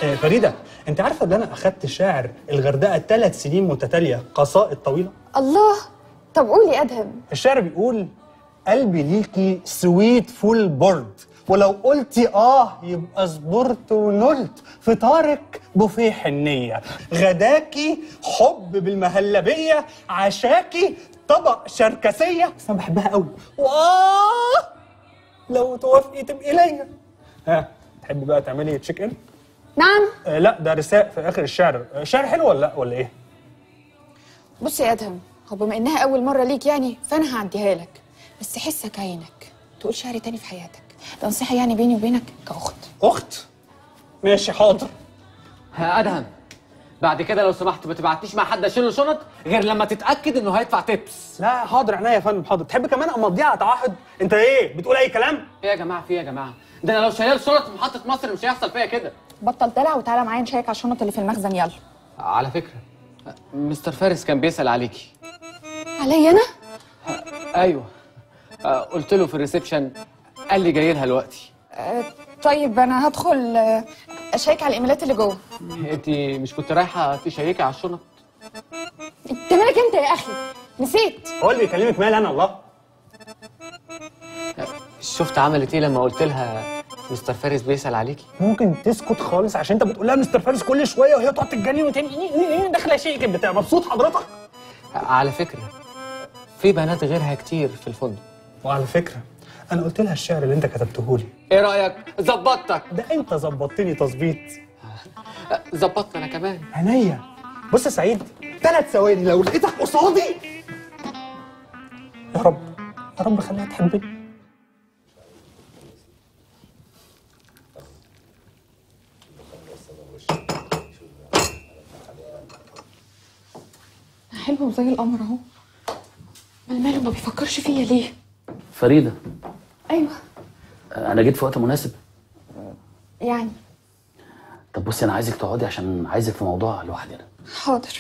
آه، فريده انت عارفه ان انا اخدت شاعر الغردقه ثلاث سنين متتاليه قصائد طويله الله طب قولي ادهم الشعر بيقول قلبي ليكي سويت فول بورد ولو قلتي اه يبقى صبرت ونلت فطارك بوفيه حنيه غداكي حب بالمهلبيه عشاكي طبق شركسيه بس انا بحبها قوي واه لو توافقي تبقي ليا ها تحبي بقى تعملي تشيك ان نعم آه لا ده رساء في اخر الشعر آه، شعر حلو ولا لا ولا ايه بص يا ادهم هو بما انها اول مره ليك يعني فانا هعديها لك بس حسك عينك تقول شعر تاني في حياتك ده نصيحه يعني بيني وبينك كاخت اخت ماشي حاضر ها ادهم بعد كده لو سمحت ما تبعتنيش مع حد اشيل له شنط غير لما تتاكد انه هيدفع تيبس لا حاضر عينيا يا فندم حاضر تحب كمان امضيها على تعهد انت ايه بتقول اي كلام ايه يا جماعه في ايه يا جماعه ده انا لو شايل شنط في محطه مصر مش هيحصل فيا كده بطل دلع وتعالى معايا نشيك على الشنط اللي في المخزن يلا على فكره مستر فارس كان بيسال عليكي عليا انا ايوه آه، قلت له في الريسبشن قال لي جاي لها دلوقتي آه طيب انا هدخل آه، اشيك على الايميلات اللي جوه انت مش كنت رايحه تشيكي على الشنط انت مالك انت يا اخي نسيت هو اللي بيكلمك مال انا الله شفت عملت ايه لما قلت لها مستر فارس بيسال عليكي ممكن تسكت خالص عشان انت بتقول لها مستر فارس كل شويه وهي تقعد تتجنن وتعمل ايه ايه ايه داخله شيء كده بتبقى مبسوط حضرتك على فكره في بنات غيرها كتير في الفندق وعلى فكره انا قلت لها الشعر اللي انت كتبته لي ايه رايك ظبطتك ده انت ظبطتني تظبيط ظبطنا انا كمان عينيا بص يا سعيد ثلاث ثواني لو لقيتك قصادي يا رب يا رب خليها تحبني حلو زي القمر اهو مال ماله ما بيفكرش فيا ليه فريدة ايوه أنا جيت في وقت مناسب يعني طب بصي أنا عايزك تقعدي عشان عايزك في موضوع لوحدنا حاضر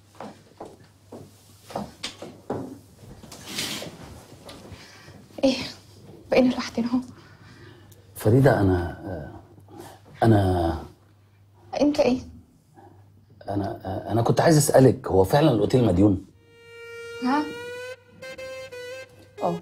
ايه بقينا لوحدنا اهو فريدة أنا أنا انت ايه أنا أنا كنت عايز أسألك هو فعلا الأوتيل مديون؟ ها اه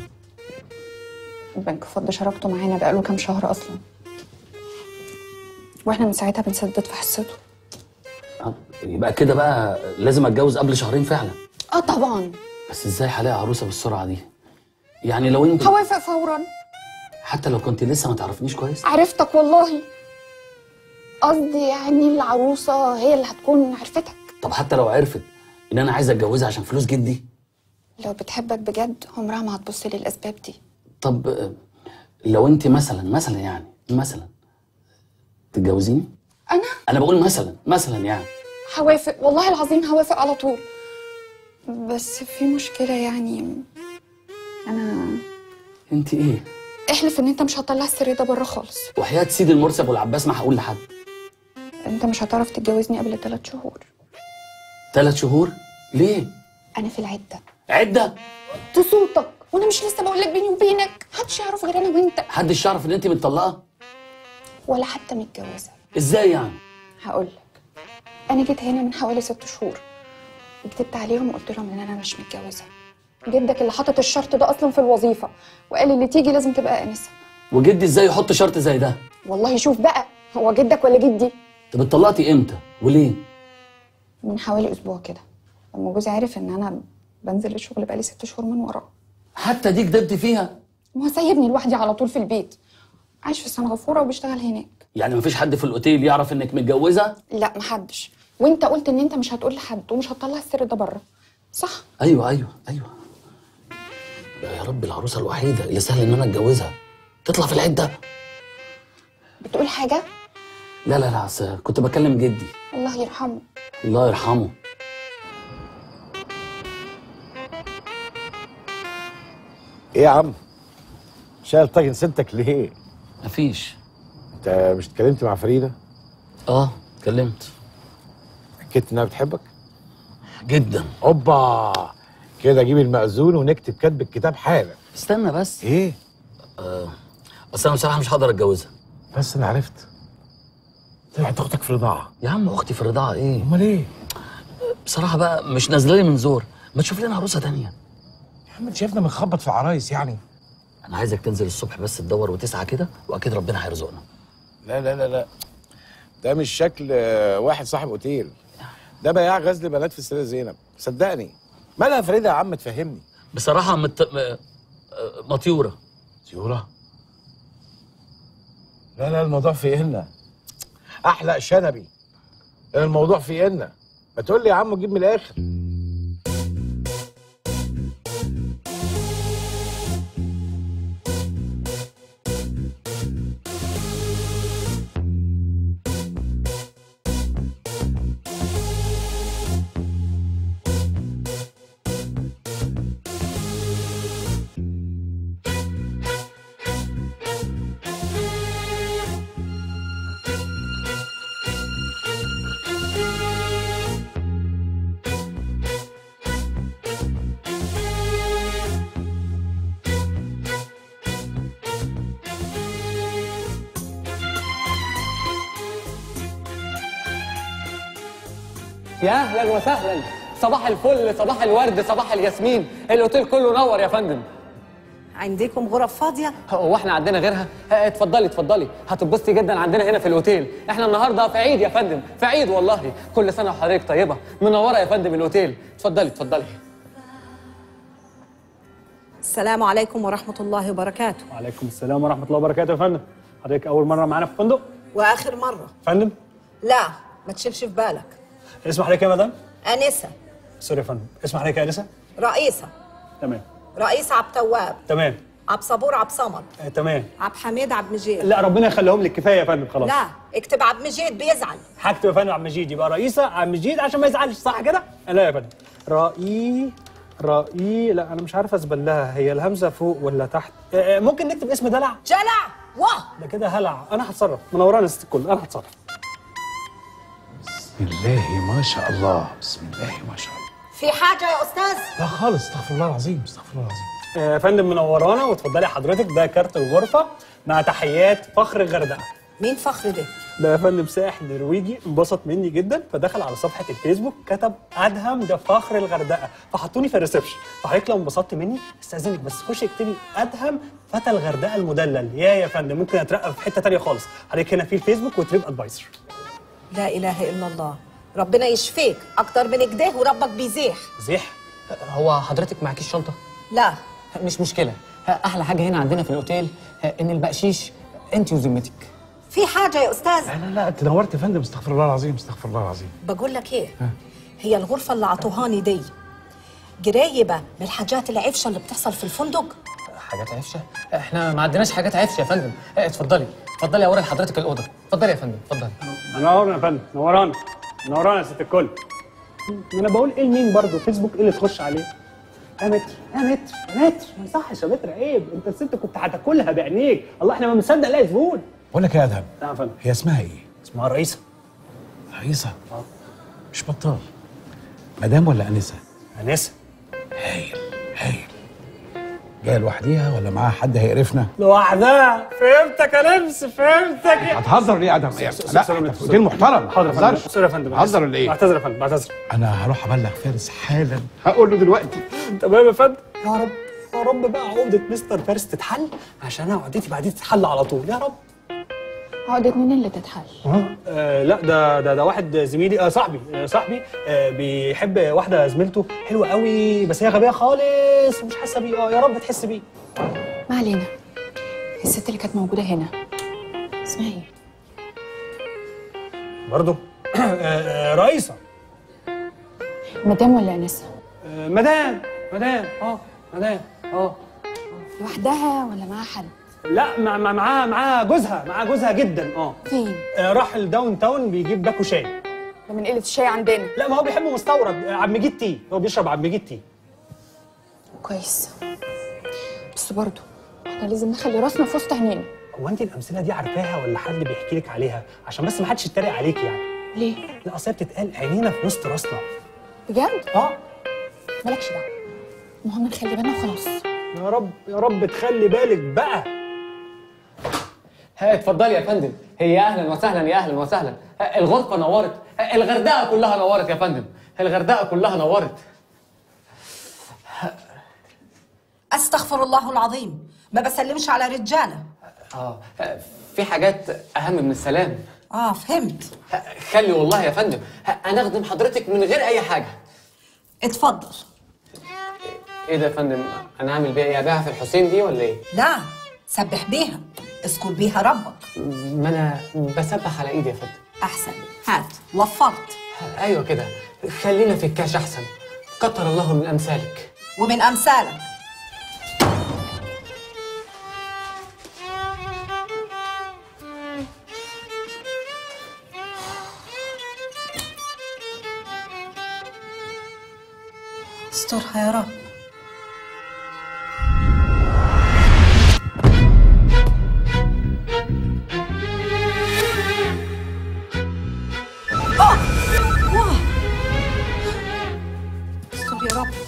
البنك فض شراكته معانا بقاله كام شهر اصلا واحنا من ساعتها بنسدد في حصته آه، يبقى كده بقى لازم أتجوز قبل شهرين فعلا اه طبعا بس إزاي هلاقي عروسة بالسرعة دي؟ يعني لو أنت هوافق فورا حتى لو كنت لسه ما تعرفنيش كويس عرفتك والله قصدي يعني العروسه هي اللي هتكون عرفتك طب حتى لو عرفت إن أنا عايز أتجوزها عشان فلوس جدي لو بتحبك بجد عمرها ما هتبص للاسباب دي طب آه، لو أنت مثلا مثلا يعني مثلا تتجوزيني؟ انا أنا بقول مثلا مثلا يعني هوافق والله العظيم هوافق على طول بس في مشكله يعني انا أنت إيه؟ احلف ان انت مش هتطلع السر ده بره خالص وحياة سيدي المرسب والعباس ما هقول لحد انت مش هتعرف تتجوزني قبل ثلاث شهور ثلاث شهور ليه انا في العده عدة صوتك وانا مش لسه بقول لك بيني وبينك محدش يعرف غير انا وانت محدش يعرف ان انت متطلقه ولا حتى متجوزه ازاي يعني هقول لك انا جيت هنا من حوالي ست شهور وكتبت عليهم وقلت لهم ان انا مش متجوزه جدك اللي حاطط الشرط ده اصلا في الوظيفه وقال اللي تيجي لازم تبقى انسه وجدي ازاي يحط شرط زي ده والله شوف بقى هو جدك ولا جدي طب اتطلقتي امتى وليه من حوالي اسبوع كده لما جوزي عرف ان انا بنزل الشغل بقالي ست شهور من وراه حتى دي كدبت فيها ما هو سايبني لوحدي على طول في البيت عايش في سنغافوره وبيشتغل هناك يعني مفيش حد في الاوتيل يعرف انك متجوزه لا محدش وانت قلت ان انت مش هتقول لحد ومش هتطلع السر ده بره صح ايوه ايوه ايوه يا يا رب العروسه الوحيده اللي سهل ان انا اتجوزها تطلع في العده بتقول حاجه لا لا لا أصل كنت بكلم جدي الله يرحمه الله يرحمه ايه يا عم شايل طاجن سنتك ليه مفيش انت مش اتكلمت مع فريده اه اتكلمت اكدت انها بتحبك جدا اوبا كده اجيب المأذون ونكتب كتب الكتاب حالا استنى بس ايه آه. بس انا بصراحه مش هقدر اتجوزها بس انا عرفت طلعت اختك في رضاعه يا عم اختي في الرضاعه ايه امال ايه بصراحه بقى مش نازله لي من زور ما تشوف لنا عروسه تانية يا عم انت شايفنا بنخبط في عرايس يعني انا عايزك تنزل الصبح بس تدور وتسعى كده واكيد ربنا هيرزقنا لا لا لا لا ده مش شكل آه، واحد صاحب اوتيل ده بياع غزل بنات في السيده زينب صدقني مالها فريده يا عم تفهمني بصراحه مت... م... آه، مطيوره سيوره لا لا الموضوع في إلنا احلق شنبي الموضوع في إلنا ما تقول لي يا عم جيب من الاخر يا اهلا وسهلا صباح الفل صباح الورد صباح الياسمين الاوتيل كله نور يا فندم عندكم غرف فاضية؟ هو احنا عندنا غيرها اه، اتفضلي اتفضلي هتتبسطي جدا عندنا هنا في الاوتيل احنا النهارده في عيد يا فندم في عيد والله كل سنه وحضرتك طيبه منوره يا فندم الاوتيل اتفضلي اتفضلي السلام عليكم ورحمة الله وبركاته وعليكم السلام ورحمه الله وبركاته يا فندم حضرتك اول مره معانا في فندق وآخر مرة فندم لا ما تشيلش في بالك اسم حضرتك إيه يا مدام أنسة سوري يا فندم اسم حضرتك يا انسه رئيسة تمام رئيس عبد تواب تمام عبد صبور عبد صمد آه، تمام عبد حميد عبد مجيد لا ربنا يخليهم لك كفايه يا فندم خلاص لا اكتب عبد مجيد بيزعل حاجته يا فندم عبد المجيد يبقى رئيسه عبد المجيد عشان ما يزعلش صح كده؟ لا يا فندم رئي رئي لا انا مش عارف اسبل لها هي الهمزه فوق ولا تحت آه، آه، ممكن نكتب اسم دلع جلع واه ده كده هلع انا هتصرف منورانا ست الكل انا هتصرف بسم الله ما شاء الله بسم الله ما شاء الله في حاجة يا أستاذ لا خالص استغفر الله العظيم استغفر الله العظيم آه، يا فندم منورانا وتفضلي حضرتك ده كارت الغرفه مع تحيات فخر الغردقه مين فخر ده؟ ده يا فندم سائح نرويجي انبسط مني جدا فدخل على صفحه الفيسبوك كتب ادهم ده فخر الغردقه فحطوني في الريسبشن فحضرتك لو انبسطت مني استاذنك بس خشي اكتبي ادهم فتى الغردقه المدلل يا يا فندم ممكن اترقى في حته تانية خالص حضرتك هنا في الفيسبوك وتريب ادفايزر لا إله إلا الله ربنا يشفيك أكتر من كده وربك بيزيح زيح هو حضرتك معكيش شنطه لا مش مشكله احلى حاجه هنا عندنا في الاوتيل ان البقشيش انت وذمتك في حاجة يا أستاذ لا لا لا انت نورت يا فندم استغفر الله العظيم استغفر الله العظيم بقول لك ايه هي الغرفة اللي عطوهاني دي قريبة من الحاجات العفشة اللي بتحصل في الفندق حاجات عفشه احنا ما عندناش حاجات عفشه يا فندم اه، اتفضلي اتفضلي اوري لحضرتك الاوضه اتفضلي يا فندم اتفضلي نورنا يا فندم نورانا نورانا يا ست الكل انا بقول ايه لمين برضه فيسبوك ايه اللي تخش عليه يا متر يا متر يا متر ما يصحش يا متر عيب انت الست كنت هتاكلها بعينيك الله احنا ما بنصدق لاقي زبون بقول لك يا ادهم نعم يا فندم هي اسمها ايه؟ اسمها الرئيسه رئيسة مش بطال مدام ولا انسه؟ انسه هايل هايل جايه لوحديها ولا معاها حد هيقرفنا؟ لوحدها فهمتك يا لمس فهمتك يا هتهزر ليه يا ادهم؟ لا سوري، انت في سوري. اوتيل محترم حاضر يا ما فندم تهزرش سوري يا فندم هزر ولا ايه؟ بعتذر يا فندم بعتذر انا هروح ابلغ فارس حالا هقول له دلوقتي تمام يا فندم يا رب يا رب بقى عقدة مستر فارس تتحل عشان انا عقدتي بعدين تتحل على طول يا رب عقدة مين اللي تتحل؟ آه لا ده ده ده واحد زميلي آه صاحبي آه صاحبي آه بيحب واحده زميلته حلوه قوي بس هي غبيه خالص ومش حاسه بيه اه يا رب تحس بيه ما علينا الست اللي كانت موجودة هنا اسمها ايه؟ برضه آه آه رئيسه مدام ولا انسة؟ آه مدام مدام اه مدام اه لوحدها ولا معاها حد؟ لا مع مع- معاها معاها جوزها معاها جوزها جدا اه فين؟ آه، راح الداون تاون بيجيب باكو شاي ده من قلة الشاي عندنا لا ما هو بيحب مستورد آه، عبد المجيد تي هو بيشرب عبد المجيد تي كويس بس برضه احنا لازم نخلي راسنا في وسط عينينا هو انت الامثله دي عارفاها ولا حد بيحكي لك عليها عشان بس ما حدش يتريق عليك يعني ليه؟ لا اصل هي بتتقال عينينا في وسط راسنا بجد؟ اه مالكش دعوة المهم نخلي بالنا وخلاص يا رب يا رب تخلي بالك بقى ها اتفضلي يا فندم هي يا اهلا وسهلا يا اهلا وسهلا الغرفه نورت الغردقه كلها نورت يا فندم الغردقه كلها نورت استغفر الله العظيم ما بسلمش على رجاله اه في حاجات اهم من السلام اه فهمت خلي والله يا فندم انا اخدم حضرتك من غير اي حاجه اتفضل ايه ده يا فندم انا هعمل بيها ايه ابيعها في الحسين دي ولا ايه لا سبح بيها اذكر بيها ربك ما انا بسبح على ايدي يا فندم احسن هات وفرت ايوه كده خلينا في الكاش احسن كتر الله من امثالك ومن امثالك استرها يا رب آه! واه! استر يا رب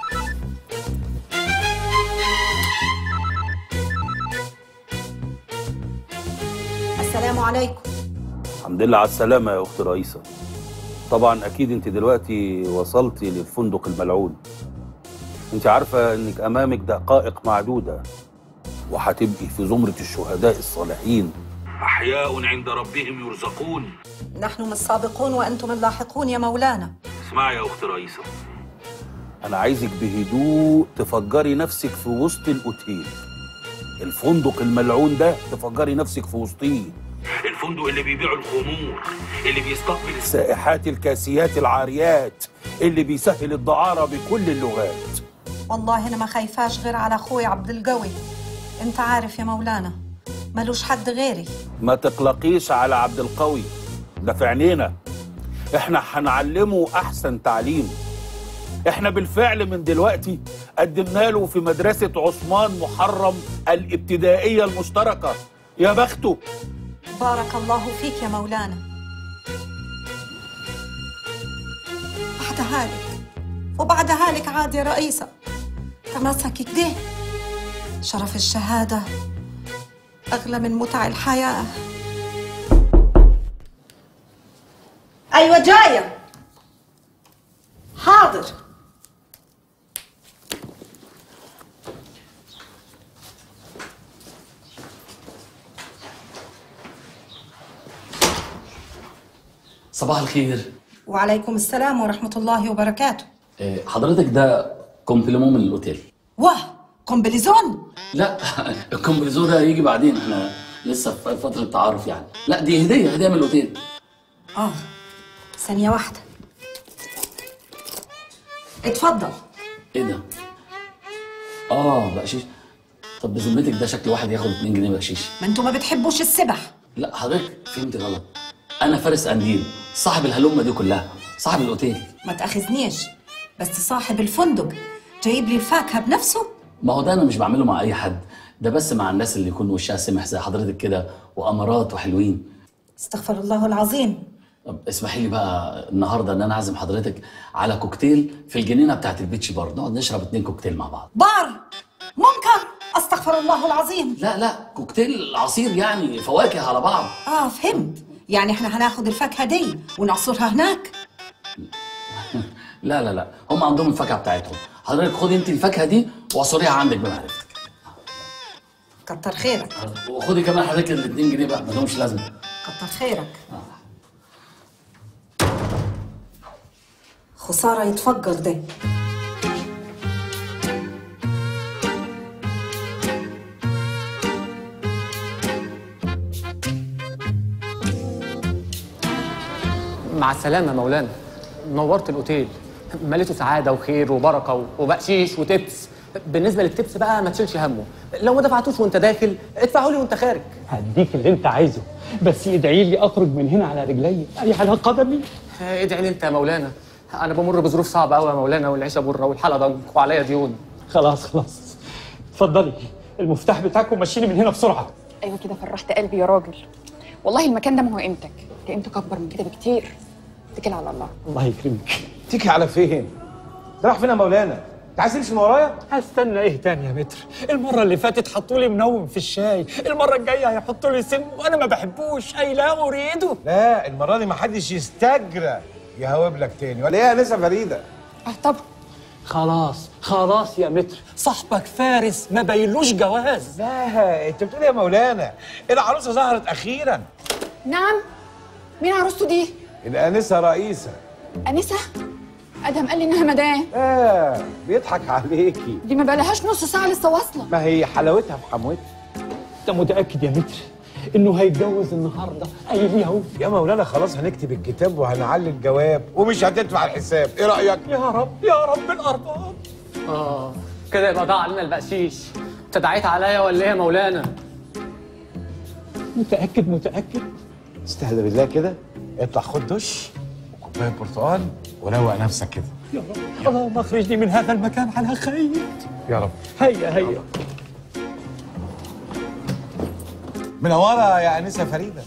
السلام عليكم الحمد لله على السلامة يا أخت رئيسة طبعا أكيد أنت دلوقتي وصلتي للفندق الملعون أنت عارفة أنك أمامك دقائق معدودة وهتبقي في زمرة الشهداء الصالحين أحياء عند ربهم يرزقون نحن من السابقون وأنتم اللاحقون يا مولانا اسمعي يا أخت رئيسة أنا عايزك بهدوء تفجري نفسك في وسط الأوتيل الفندق الملعون ده تفجري نفسك في وسطيه الفندق اللي بيبيع الخمور اللي بيستقبل السائحات الكاسيات العاريات اللي بيسهل الدعارة بكل اللغات والله أنا ما خايفاش غير على أخوي عبد القوي أنت عارف يا مولانا ملوش حد غيري ما تقلقيش على عبد القوي ده في عينينا احنا هنعلمه احسن تعليم احنا بالفعل من دلوقتي قدمنا له في مدرسة عثمان محرم الابتدائية المشتركة يا بخته بارك الله فيك يا مولانا بعد هالك وبعد هالك عاد يا رئيسة تمسك كده شرف الشهادة أغلى من متع الحياة أيوة جاية حاضر صباح الخير وعليكم السلام ورحمة الله وبركاته إيه، حضرتك ده كومبليمون من الاوتيل واه كومبليزون لا الكومبليزون ده هيجي بعدين احنا لسه في فتره تعارف يعني لا دي هديه هديه من الاوتيل اه ثانية واحدة اتفضل ايه ده اه بقشيش طب بذمتك ده شكل واحد ياخد 2 جنيه بقشيش ما انتوا ما بتحبوش السبح لا حضرتك فهمت غلط انا فارس قنديل صاحب الهلمه دي كلها صاحب الاوتيل ما تاخذنيش بس صاحب الفندق جايب لي الفاكهة بنفسه ما هو ده انا مش بعمله مع اي حد ده بس مع الناس اللي يكون وشها سمح زي حضرتك كده وامارات وحلوين استغفر الله العظيم طب اسمحي لي بقى النهارده ان انا اعزم حضرتك على كوكتيل في الجنينه بتاعت البيتش بار نقعد نشرب اتنين كوكتيل مع بعض بار منكر استغفر الله العظيم لا لا كوكتيل عصير يعني فواكه على بعض اه فهمت يعني احنا هناخد الفاكهة دي ونعصرها هناك لا لا لا هم عندهم الفاكهه بتاعتهم حضرتك خدي انت الفاكهه دي واعصريها عندك بمعرفتك كتر خيرك وخدي كمان حضرتك ال 2 جنيه بقى ما لهمش لازمه كتر خيرك خسارة يتفجر ده مع السلامه مولانا نورت الاوتيل مليته سعاده وخير وبركه و- وبقشيش وتبس بالنسبه للتبس بقى ما تشيلش همه لو ما دفعتوش وانت داخل ادفعوا لي وانت خارج هديك اللي انت عايزه بس ادعي لي اخرج من هنا على رجلي اي على قدمي آه، ادعي لي انت يا مولانا انا بمر بظروف صعبه قوي يا مولانا والعيشه بره والحاله ضنك وعليا ديون خلاص خلاص اتفضلي المفتاح بتاعكم مشيني من هنا بسرعه ايوه كده فرحت قلبي يا راجل والله المكان ده ما هو قيمتك ده قيمتك اكبر من كده بكتير اتكل على الله الله يكرمك تيجي على فين؟ ده راح فين يا مولانا؟ انت عايز تمشي من ورايا هستنى ايه تاني يا متر المره اللي فاتت حطوا لي منوم في الشاي المره الجايه هيحطوا لي سم وانا ما بحبوش اي لا اريده لا المره دي ما حدش يستجرى يهوب لك تاني ولا ايه يا انسه فريده اه طبعا خلاص خلاص يا متر صاحبك فارس ما بايلوش جواز لا انت بتقول إيه يا مولانا العروسه ظهرت اخيرا نعم مين عروسته دي الانسه رئيسه انسه ادهم قال لي انها مدام اه بيضحك عليكي دي ما بقالهاش نص ساعه لسه واصله ما هي حلاوتها في حموتها انت متاكد يا متر انه هيتجوز النهارده قايل لي اهو يا مولانا خلاص هنكتب الكتاب وهنعلي الجواب ومش هتدفع الحساب ايه رايك يا رب يا رب الارباب اه كده يبقى ضاع علينا البقشيش انت دعيت عليا ولا ايه يا مولانا متاكد متاكد استهدى بالله كده اطلع خد دش وكوبايه برتقال وروق نفسك كده يا رب اللهم اخرجني من هذا المكان على خير يا رب هيا هيا منوره يا انسه فريده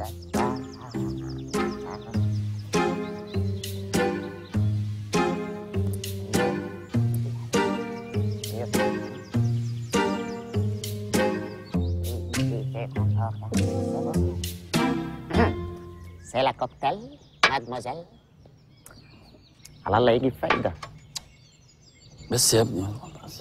C'est la cocktail, mademoiselle. على الله يجيب فايدة بس يا ابني بس.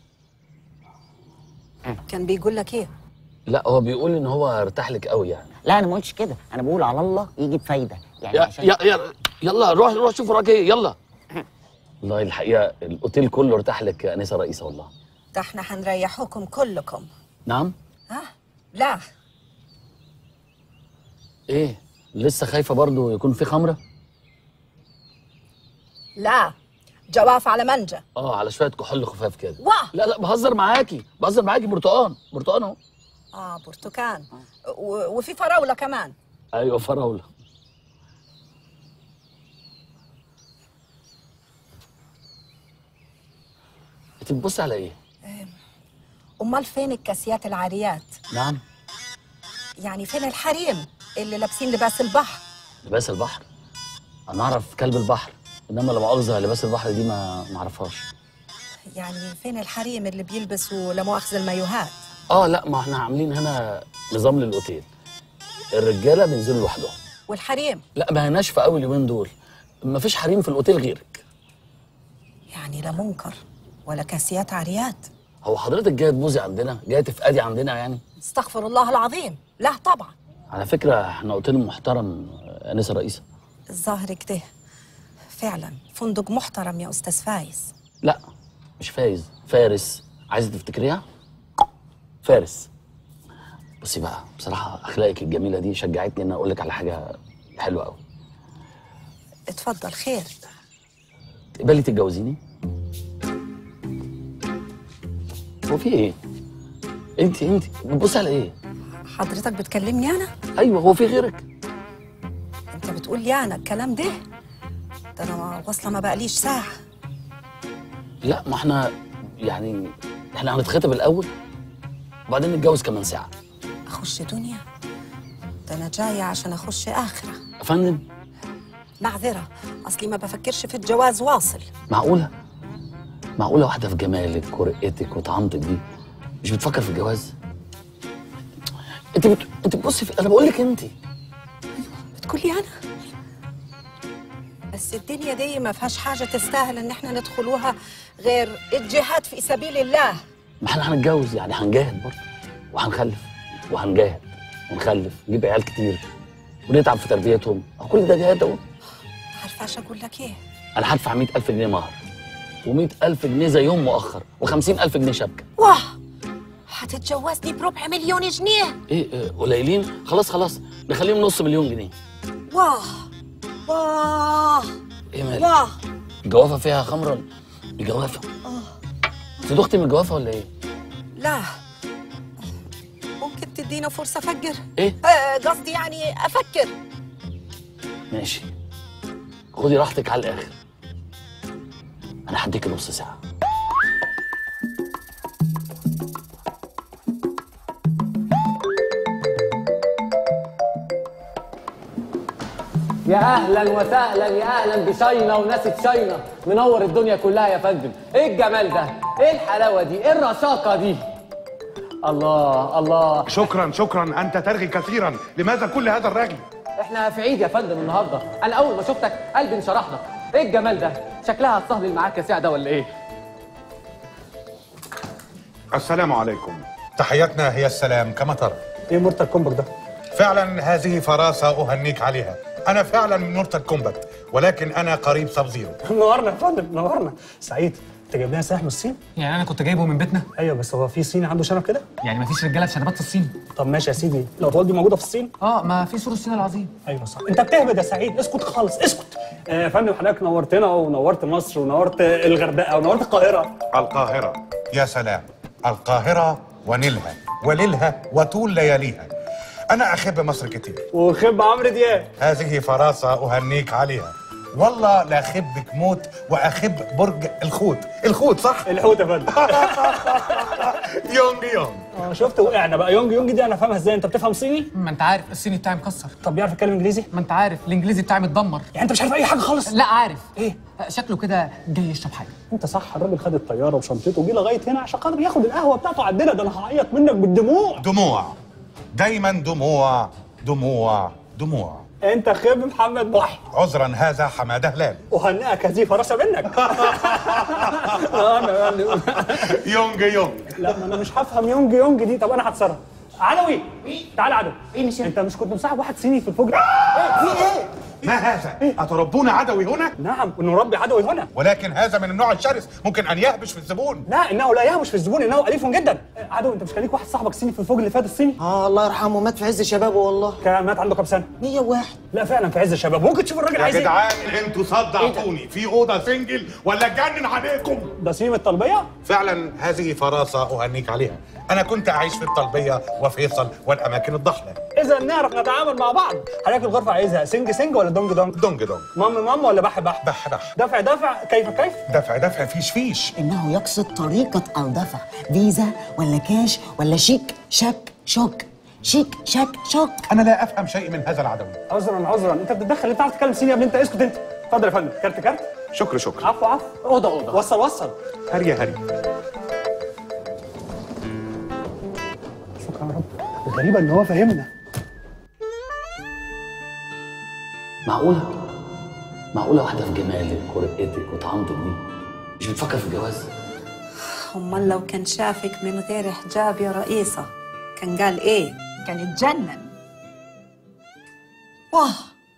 كان بيقول لك ايه لا هو بيقول ان هو ارتاح لك قوي يعني لا أنا ما قلتش كده أنا بقول على الله يجيب فايدة يعني يا عشان يا يا يلا روح روح شوف وراك ايه يلا والله الحقيقه الاوتيل كله ارتاح لك يا انسه رئيسه والله ده احنا هنريحوكم كلكم نعم ها لا ايه لسه خايفه برضو يكون في خمره لا جواف على منجا اه على شويه كحول خفاف كده واه لا لا بهزر معاكي بهزر معاكي برتقان برتقان اهو اه برتقان و- وفي فراوله كمان ايوه فراوله انت بتبصي على ايه امال فين الكاسيات العاريات نعم يعني فين الحريم اللي لابسين لباس البحر لباس البحر انا اعرف كلب البحر انما لا مؤاخذه لباس البحر دي ما ما اعرفهاش يعني فين الحريم اللي بيلبسوا لا مؤاخذه المايوهات اه لا ما احنا عاملين هنا نظام للاوتيل الرجاله بينزلوا لوحدهم والحريم لا ما هي ناشفه قوي اليومين دول ما فيش حريم في الاوتيل غيرك يعني لا منكر ولا كاسيات عاريات هو حضرتك جايه تبوظي عندنا جايه تفقدي عندنا يعني استغفر الله العظيم لا طبعا على فكره احنا اوتيل محترم آه، انسه رئيسه الظاهر كده فعلا فندق محترم يا استاذ فايز لا مش فايز فارس عايزه تفتكريها فارس بصي بقى بصراحه اخلاقك الجميله دي شجعتني ان اقول لك على حاجه حلوه قوي اتفضل خير تقبلي تتجوزيني هو في ايه انت انت بتبصي على ايه حضرتك بتكلمني انا ايوه هو في غيرك انت بتقول لي انا الكلام ده ده انا ما- واصله ما بقاليش ساعه لا ما احنا يعني احنا هنتخطب الاول وبعدين نتجوز كمان ساعه اخش دنيا ده انا جايه عشان اخش اخره يا فندم معذره اصلي ما بفكرش في الجواز واصل معقوله معقوله واحده في جمالك ورقتك وطعامتك دي مش بتفكر في الجواز انت بت... انت بتبصي في... انا بقول لك انت بتقولي انا بس الدنيا دي ما فيهاش حاجه تستاهل ان احنا ندخلوها غير الجهاد في سبيل الله ما احنا هنتجوز يعني هنجاهد برضه وهنخلف وهنجاهد ونخلف نجيب عيال كتير ونتعب في تربيتهم أهو كل ده جهاد اهو عارفاش اقول لك ايه انا هدفع 100000 جنيه مهر و100000 جنيه زي يوم مؤخر و50000 جنيه شبكه واه هتتجوزني بربع مليون جنيه ايه إيه، قليلين خلاص خلاص نخليهم نص مليون جنيه واه واه ايه مالك واه الجوافه فيها خمره الجوافه انت دختي من الجوافه ولا ايه لا ممكن تدينا فرصه افكر ايه آه، قصدي يعني افكر ماشي خدي راحتك على الاخر انا هديك نص ساعه يا اهلا وسهلا يا اهلا بشاينا وناس تشاينا منور الدنيا كلها يا فندم ايه الجمال ده ايه الحلاوه دي ايه الرشاقه دي الله الله شكرا شكرا انت ترغي كثيرا لماذا كل هذا الرغي احنا في عيد يا فندم النهارده انا اول ما شفتك قلبي انشرح لك ايه الجمال ده شكلها هتصهلل معاك يا سعده ولا ايه السلام عليكم تحياتنا هي السلام كما ترى ايه مورتال كومباك ده فعلا هذه فراسة أهنيك عليها أنا فعلا من مورتال كومبات ولكن أنا قريب سب زيرو نورنا يا فندم نورنا سعيد انت جايب لنا سلاح من الصين يعني انا كنت جايبه من بيتنا ايوه بس هو في صيني عنده شنب كده يعني مفيش رجاله بشنبات في الصين طب ماشي يا سيدي لو والدي موجوده في الصين اه ما في سور الصين العظيم ايوه صح انت بتهبد يا سعيد اسكت خالص اسكت آه يا فندم حضرتك نورتنا ونورت مصر ونورت الغردقه ونورت القاهره القاهرة يا سلام القاهرة ونيلها وليلها وطول لياليها أنا أحب مصر كتير وخب عمرو دياب هذه فراسة أهنيك عليها والله لا أخبك موت وأخب برج الخوت الخوت صح؟ الحوت يا فندم يونج يونج اه شفت وقعنا بقى يونج يونج دي انا فاهمها ازاي انت بتفهم صيني ما انت عارف الصيني بتاعي مكسر طب بيعرف يتكلم انجليزي ما انت عارف الانجليزي بتاعي متدمر يعني انت مش عارف اي حاجه خالص لا عارف ايه شكله كده جاي يشرب حاجه انت صح الراجل خد الطياره وشنطته وجي لغايه هنا عشان خاطر ياخد القهوه بتاعته عندنا ده انا هعيط منك بالدموع دموع دايما دموع دموع دموع انت خب محمد محي عذرا هذا حماده هلال اهنئك هذه فراسه منك انا انا يونج يونج لا ما انا مش هفهم يونج يونج دي طب انا هتصرف عدوي تعال عدوي ايه مش انت مش كنت مصاحب واحد صيني في الفجر ايه في ايه ما هذا؟ أتربون عدوي هنا؟ نعم نربي عدوي هنا ولكن هذا من النوع الشرس ممكن أن يهبش في الزبون لا انه لا يهمش في الزبون انه اليف جدا عدوي انت مش كان ليك واحد صاحبك صيني في الفجر اللي فات الصيني اه الله يرحمه مات في عز شبابه والله كان مات عنده كام سنه 101 لا فعلا في عز الشباب ممكن تشوف الراجل يا عايز ايه جدعان انتوا صدعتوني في أوضة سنجل ولا اتجنن عليكم ده صيني من الطلبيه فعلا هذه فراسة أهنيك عليها أنا كنت أعيش في الطلبية وفيصل والأماكن الضحلة اذا نعرف نتعامل مع بعض حضرتك الغرفه عايزها سنج سنج ولا دونج دونج دونج دونج مام مام ولا بح بح بح بح دفع دفع كيف كيف دفع دفع فيش فيش انه يقصد طريقة الدفع فيزا ولا كاش ولا شيك شك شوك شيك شك شوك أنا لا أفهم شيء من هذا العدوي عذرا عذرا انت بتتدخل انت عارف تتكلم صيني يا ابني انت اسكت انت اتفضل يا فندم كارت كارت شكر شكر عفو عفو اوضه اوضه وصل وصل هري هري شكرا يا رب الغريبه ان هو فاهمنا معقولة؟ معقولة واحدة في جمالك ورقتك وطعامتك دي مش بتفكر في الجواز؟ امال لو كان شافك من غير حجاب يا رئيسة كان قال ايه كان اتجنن واه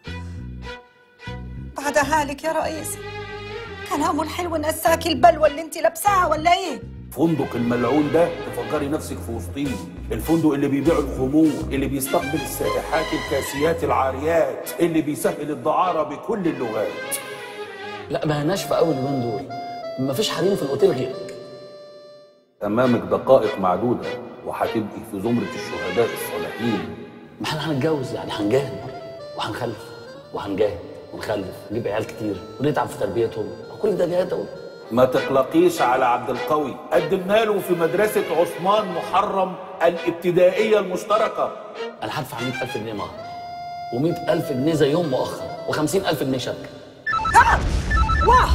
بعدها لك يا رئيسة كلامه الحلو نساكي البلوى اللي انت لابساها ولا ايه فندق الملعون ده تفكري نفسك في وسطيه الفندق اللي بيبيع الخمور اللي بيستقبل السائحات الكاسيات العاريات اللي بيسهل الدعارة بكل اللغات لا ما هي ناشفة قوي اليومين دول مفيش حريم في الأوتيل غيرك أمامك دقائق معدودة وهتبقي في زمرة الشهداء الصالحين ما احنا هنتجوز يعني هنجاهد وهنخلف وهنجاهد ونخلف نجيب عيال كتير ونتعب في تربيتهم كل ده جهاد أهو. ما تقلقيش على عبد القوي قدمنا له في مدرسة عثمان محرم الابتدائية المشتركة أنا هدفع 100000 جنيه مهر و100000 جنيه زيهم مؤخر و50000 جنيه شبكة واه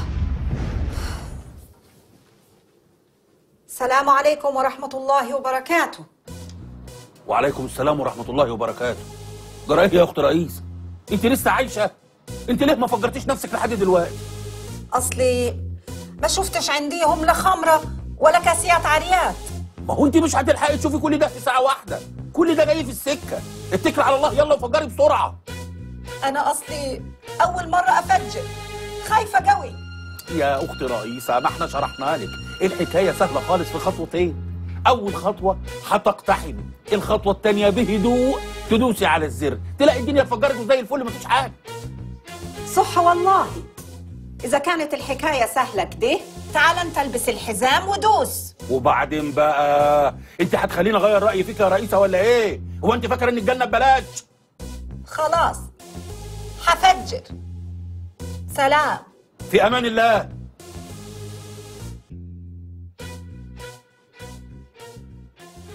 السلام عليكم ورحمة الله وبركاته وعليكم السلام ورحمة الله وبركاته جرايه يا أخت رئيس أنت لسه عايشة أنت ليه ما فجرتيش نفسك لحد دلوقتي أصلي ما شفتش عنديهم لا خمرة ولا كاسيات عريات ما هو أنت مش هتلحقي تشوفي كل ده في ساعة واحدة كل ده جاي في السكة اتكل على الله يلا وفجري بسرعة أنا أصلي أول مرة أفجر خايفة قوي يا اخت رئيسه ما احنا شرحنا لك الحكايه سهله خالص في خطوتين اول خطوه هتقتحمي الخطوه الثانيه بهدوء تدوسي على الزر تلاقي الدنيا اتفجرت وزي الفل مفيش حاجه صح والله إذا كانت الحكاية سهلة كده تعال أنت البس الحزام ودوس وبعدين بقى انت هتخليني اغير رايي فيك يا رئيسه ولا ايه هو انت فاكره ان الجنه ببلاش خلاص حفجر سلام في امان الله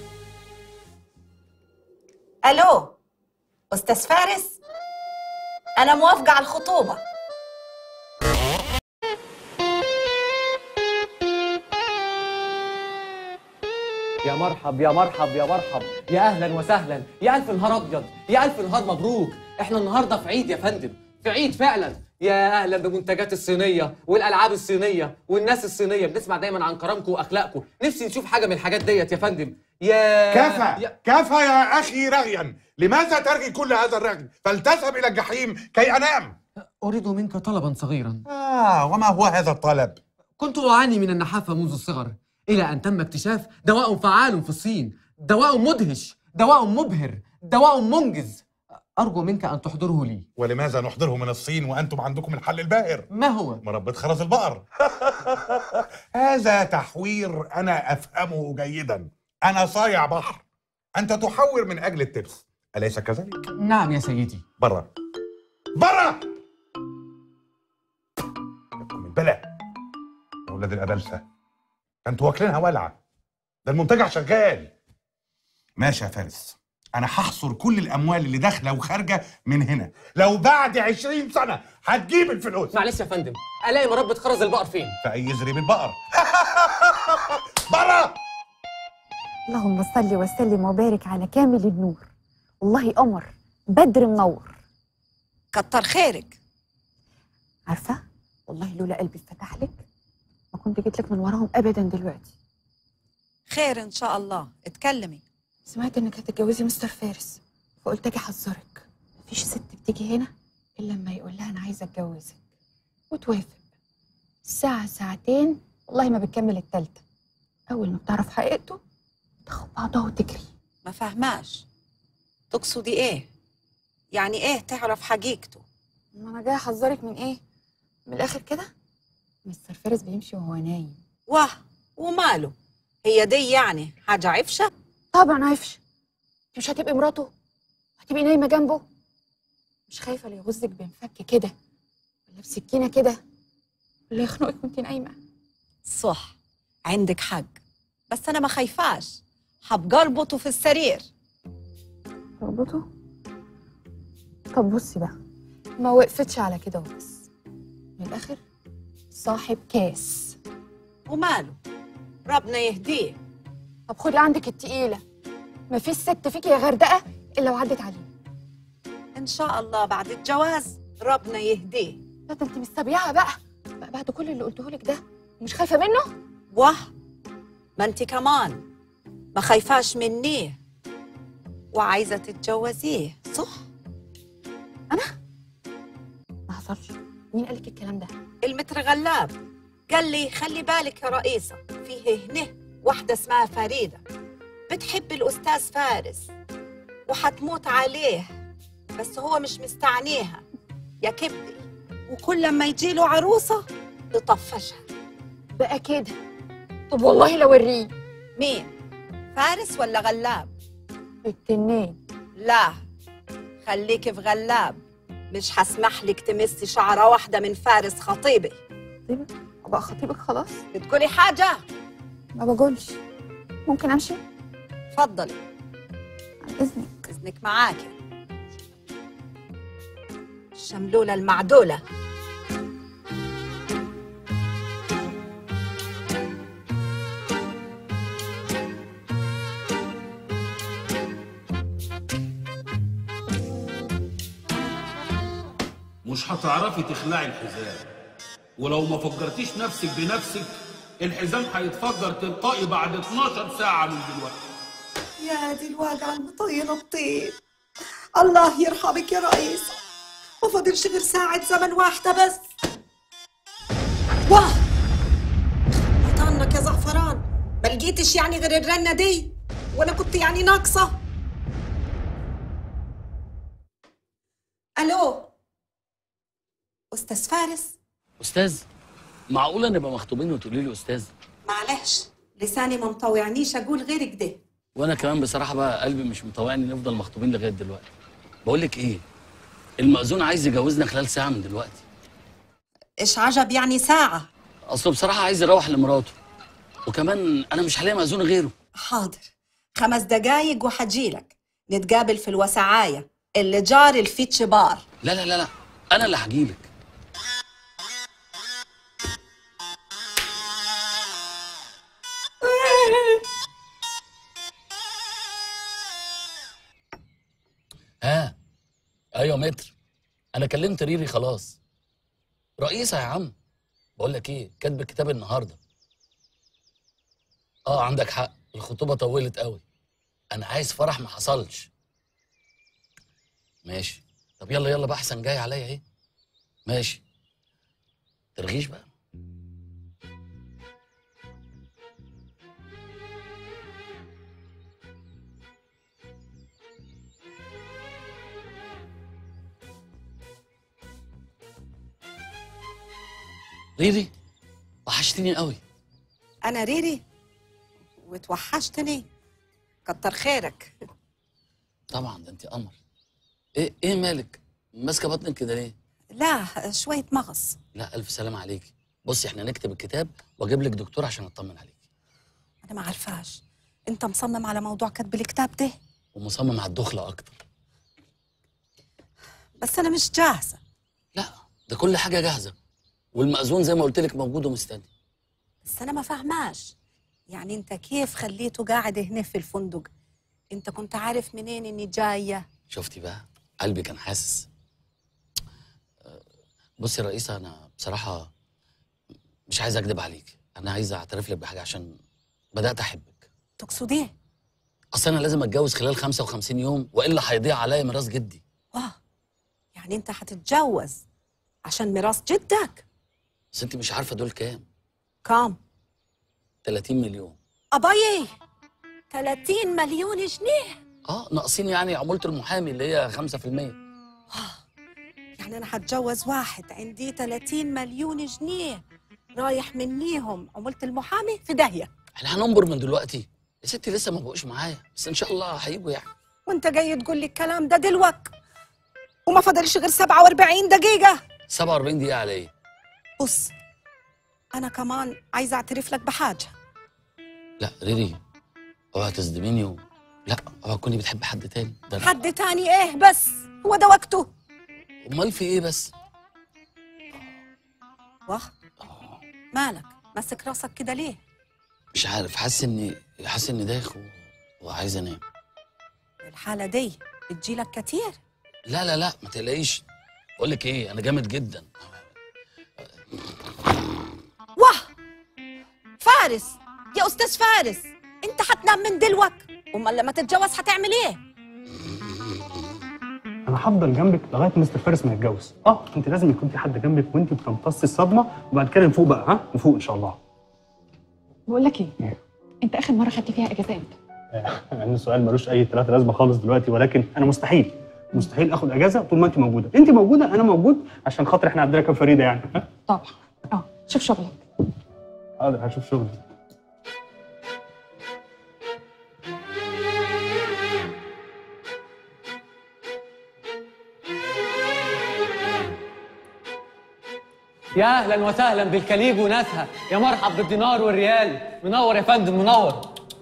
ألو أستاذ فارس انا موافقه على الخطوبه يا مرحب يا مرحب يا مرحب يا اهلا وسهلا يا الف نهار ابيض يا الف نهار مبروك احنا النهارده في عيد يا فندم في عيد فعلا يا اهلا بمنتجات الصينيه والالعاب الصينيه والناس الصينيه بنسمع دايما عن كرمكم واخلاقكم نفسي نشوف حاجه من الحاجات ديت يا فندم يا كفى يا- كفى يا أخي رغيا لماذا ترغي كل هذا الرغي فلتذهب إلى الجحيم كي أنام اريد منك طلبا صغيرا آه وما هو هذا الطلب كنت أعاني من النحافة منذ الصغر إلى أن تم اكتشاف دواء فعال في الصين دواء مدهش دواء مبهر دواء منجز أرجو منك أن تحضره لي ولماذا نحضره من الصين وأنتم عندكم الحل الباهر ما هو؟ مربة خرز البقر هذا تحوير أنا أفهمه جيدا أنا صايع بحر أنت تحور من أجل التبس أليس كذلك؟ نعم يا سيدي برا برا من بلا يا ولاد الأبلسة أنتوا واكلينها ولعة ده المنتجع شغال ماشي يا فارس أنا هحصر كل الأموال اللي داخلة وخارجة من هنا لو بعد عشرين سنة هتجيب الفلوس معلش يا فندم ألاقي مربة خرز البقر فين؟ في أي زريب البقر برا اللهم صل وسلم وبارك على كامل النور والله قمر بدر منور كتر خيرك عارفه والله لولا قلبي اتفتح لك ما كنت جيت لك من وراهم ابدا دلوقتي خير ان شاء الله اتكلمي سمعت انك هتتجوزي مستر فارس فقلت اجي احذرك مفيش ست بتيجي هنا الا لما يقول لها انا عايزه اتجوزك وتوافق ساعه ساعتين والله ما بتكمل التالتة اول ما بتعرف حقيقته تاخد بعضها وتجري ما فهماش تقصدي ايه يعني ايه تعرف حقيقته ما انا جايه احذرك من ايه من الاخر كده مستر فارس بيمشي وهو نايم واه وماله هي دي يعني حاجه عفشه طبعا عفش انت مش هتبقي مراته هتبقي نايمه جنبه مش خايفه لا يغزك بمفك كده ولا بسكينه كده ولا يخنقك وانت نايمه صح عندك حق بس انا ما خايفاش حبقى اربطه في السرير تربطه طب بصي بقى ما وقفتش على كده وبس من الاخر صاحب كاس وماله ربنا يهديه طب خدي عندك التقيله ما فيش ست فيكي يا غردقه الا وعدت عليه ان شاء الله بعد الجواز ربنا يهديه لا ده انت مستبيعه بقى بقى بعد كل اللي قلته لك ده مش خايفه منه واه ما انت كمان ما خايفاش منيه وعايزه تتجوزيه صح ما حصلش مين قال لك الكلام ده المتر غلاب قال لي خلي بالك يا رئيسة فيه هنا واحدة اسمها فريدة بتحب الأستاذ فارس وحتموت عليه بس هو مش مستعنيها يا كبدي وكل ما يجيله عروسة يطفشها بقى كده طب والله لو اوريه مين فارس ولا غلاب التنين لا خليكي في غلاب مش هسمح لك تمسي شعرة واحدة من فارس خطيبي بقى خطيبك خلاص بتقولي حاجة ما بقولش ممكن امشي اتفضلي عن اذنك إذنك معاكي الشملولة المعدولة مش هتعرفي تخلعي الحزام ولو ما فجرتيش نفسك بنفسك الحزام هيتفجر تلقائي بعد 12 ساعة من دلوقتي يا دي الواقعة المطينة الطين الله يرحمك يا رئيس ما فاضلش غير ساعة زمن واحدة بس واه طنك يا زعفران ما لقيتش يعني غير الرنة دي وانا كنت يعني ناقصة الو استاذ فارس استاذ معقوله نبقى مخطوبين وتقولي لي استاذ معلش لساني ما مطوعنيش اقول غير كده وانا كمان بصراحه بقى قلبي مش مطوعني نفضل مخطوبين لغايه دلوقتي بقول لك ايه المأذون عايز يجوزنا خلال ساعه من دلوقتي ايش عجب يعني ساعة اصله بصراحه عايز يروح لمراته وكمان انا مش هلاقي مأذون غيره حاضر خمس دقايق وحجيلك نتقابل في الوسعاية اللي جار الفيتش بار لا لا لا لا انا اللي هجيلك ها ايوه متر انا كلمت ريري خلاص رئيسة يا عم بقول لك ايه كاتب الكتاب النهارده اه عندك حق الخطوبه طولت قوي انا عايز فرح ما حصلش ماشي طب يلا يلا بقى احسن جاي عليا ايه ماشي ترغيش بقى ريري وحشتني قوي أنا ريري وتوحشتني كتر خيرك طبعا ده انت قمر ايه ايه مالك ماسكه بطنك كده ليه لا شوية مغص لا الف سلامه عليكي بصي احنا نكتب الكتاب واجيب لك دكتور عشان اطمن عليك أنا ما عارفاش أنت مصمم على موضوع كتب الكتاب ده ومصمم على الدخله اكتر بس أنا مش جاهزة ده كل حاجه جاهزه والمأذون زي ما قلت لك موجود ومستني بس أنا ما فاهماش يعني أنت كيف خليته قاعد هنا في الفندق أنت كنت عارف منين إني جاية شفتي بقى قلبي كان حاسس أه، بصي يا رئيسة أنا بصراحة مش عايز أكذب عليك أنا عايز أعترف لك بحاجة عشان بدأت أحبك تقصد إيه؟ أصل أنا لازم أتجوز خلال 55 يوم وإلا هيضيع عليا ميراث جدي واه يعني أنت هتتجوز عشان ميراث جدك بس أنت مش عارفة دول كام كام؟ 30 مليون أبايي 30 مليون جنيه أه ناقصين يعني عمولة المحامي اللي هي 5% يعني أنا هتجوز واحد عندي 30 مليون جنيه رايح منيهم عمولة المحامي في داهية احنا هننبر من دلوقتي يا ستي لسه ما بقوش معايا بس إن شاء الله هيجوا يعني وأنت جاي تقول لي الكلام ده دلوقتي وما فاضلش غير 47 دقيقة 47 دقيقة على إيه؟ بص أنا كمان عايزة أعترف لك بحاجة لا ريري اوعى تصدميني و... لا اوعى تكوني بتحب حد تاني ده أنا- حد تاني إيه بس هو ده وقته امال في ايه بس واه مالك ماسك راسك كده ليه مش عارف حاسس اني حاسس اني دايخ و... وعايز انام الحالة دي بتجيلك كتير لا لا لا ما تقلقيش بقول لك ايه انا جامد جدا واه فارس يا أستاذ فارس أنت هتنام من دلوقت أمال لما تتجوز هتعمل إيه انا هفضل جنبك لغايه مستر فارس ما يتجوز اه انت لازم يكون في حد جنبك وانت بتمتصي الصدمه وبعد كده نفوق بقى ها نفوق ان شاء الله بقول لك ايه انت اخر مره خدت فيها اجازه امتى يعني السؤال ملوش اي ثلاثه لازمه خالص دلوقتي ولكن انا مستحيل مستحيل اخد اجازه طول ما انت موجوده انت موجوده انا موجود عشان خاطر احنا عندنا كام فريده يعني ها؟ طبعا اه شوف شغلك حاضر هشوف شغلي يا اهلا وسهلا بالكليج وناسها يا مرحب بالدينار والريال منور يا فندم منور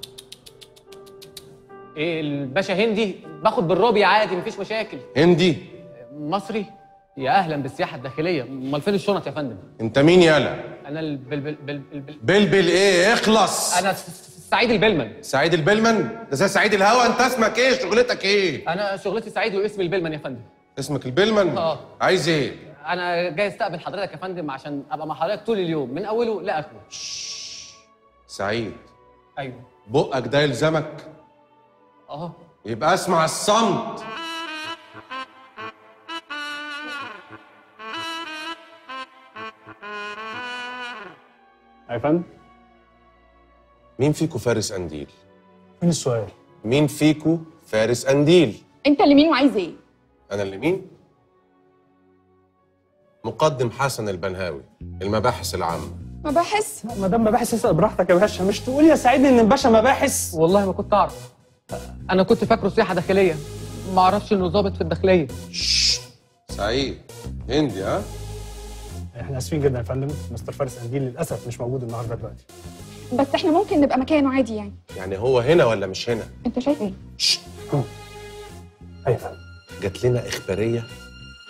ايه الباشا هندي باخد بالروبي عادي مفيش مشاكل هندي مصري يا اهلا بالسياحه الداخليه امال فين الشنط يا فندم انت مين يالا انا البل بل بل بل بل بلبل ايه اخلص انا س- س- سعيد البلمن سعيد البلمن ده زي سعيد الهوا انت اسمك ايه شغلتك ايه انا شغلتي سعيد واسمي البلمن يا فندم اسمك البلمن اه عايز ايه انا جاي استقبل حضرتك يا فندم عشان ابقى مع حضرتك طول اليوم من اوله لاخره سعيد ايوه بقك ده يلزمك اهو يبقى اسمع الصمت يا فندم مين فيكو فارس قنديل فين السؤال مين فيكو فارس قنديل انت اللي مين وعايز ايه انا اللي مين مقدم حسن البنهاوي المباحث العامه مباحث ما دام مباحث اسال براحتك يا باشا مش تقول يا سعيد ان الباشا مباحث والله ما كنت اعرف انا كنت فاكره سياحه داخليه ما اعرفش انه ضابط في الداخليه سعيد هندي ها احنا اسفين جدا يا فندم مستر فارس قنديل للاسف مش موجود النهارده دلوقتي بس احنا ممكن نبقى مكانه عادي يعني يعني هو هنا ولا مش هنا انت شايف ايه ايوه فندم جات لنا اخباريه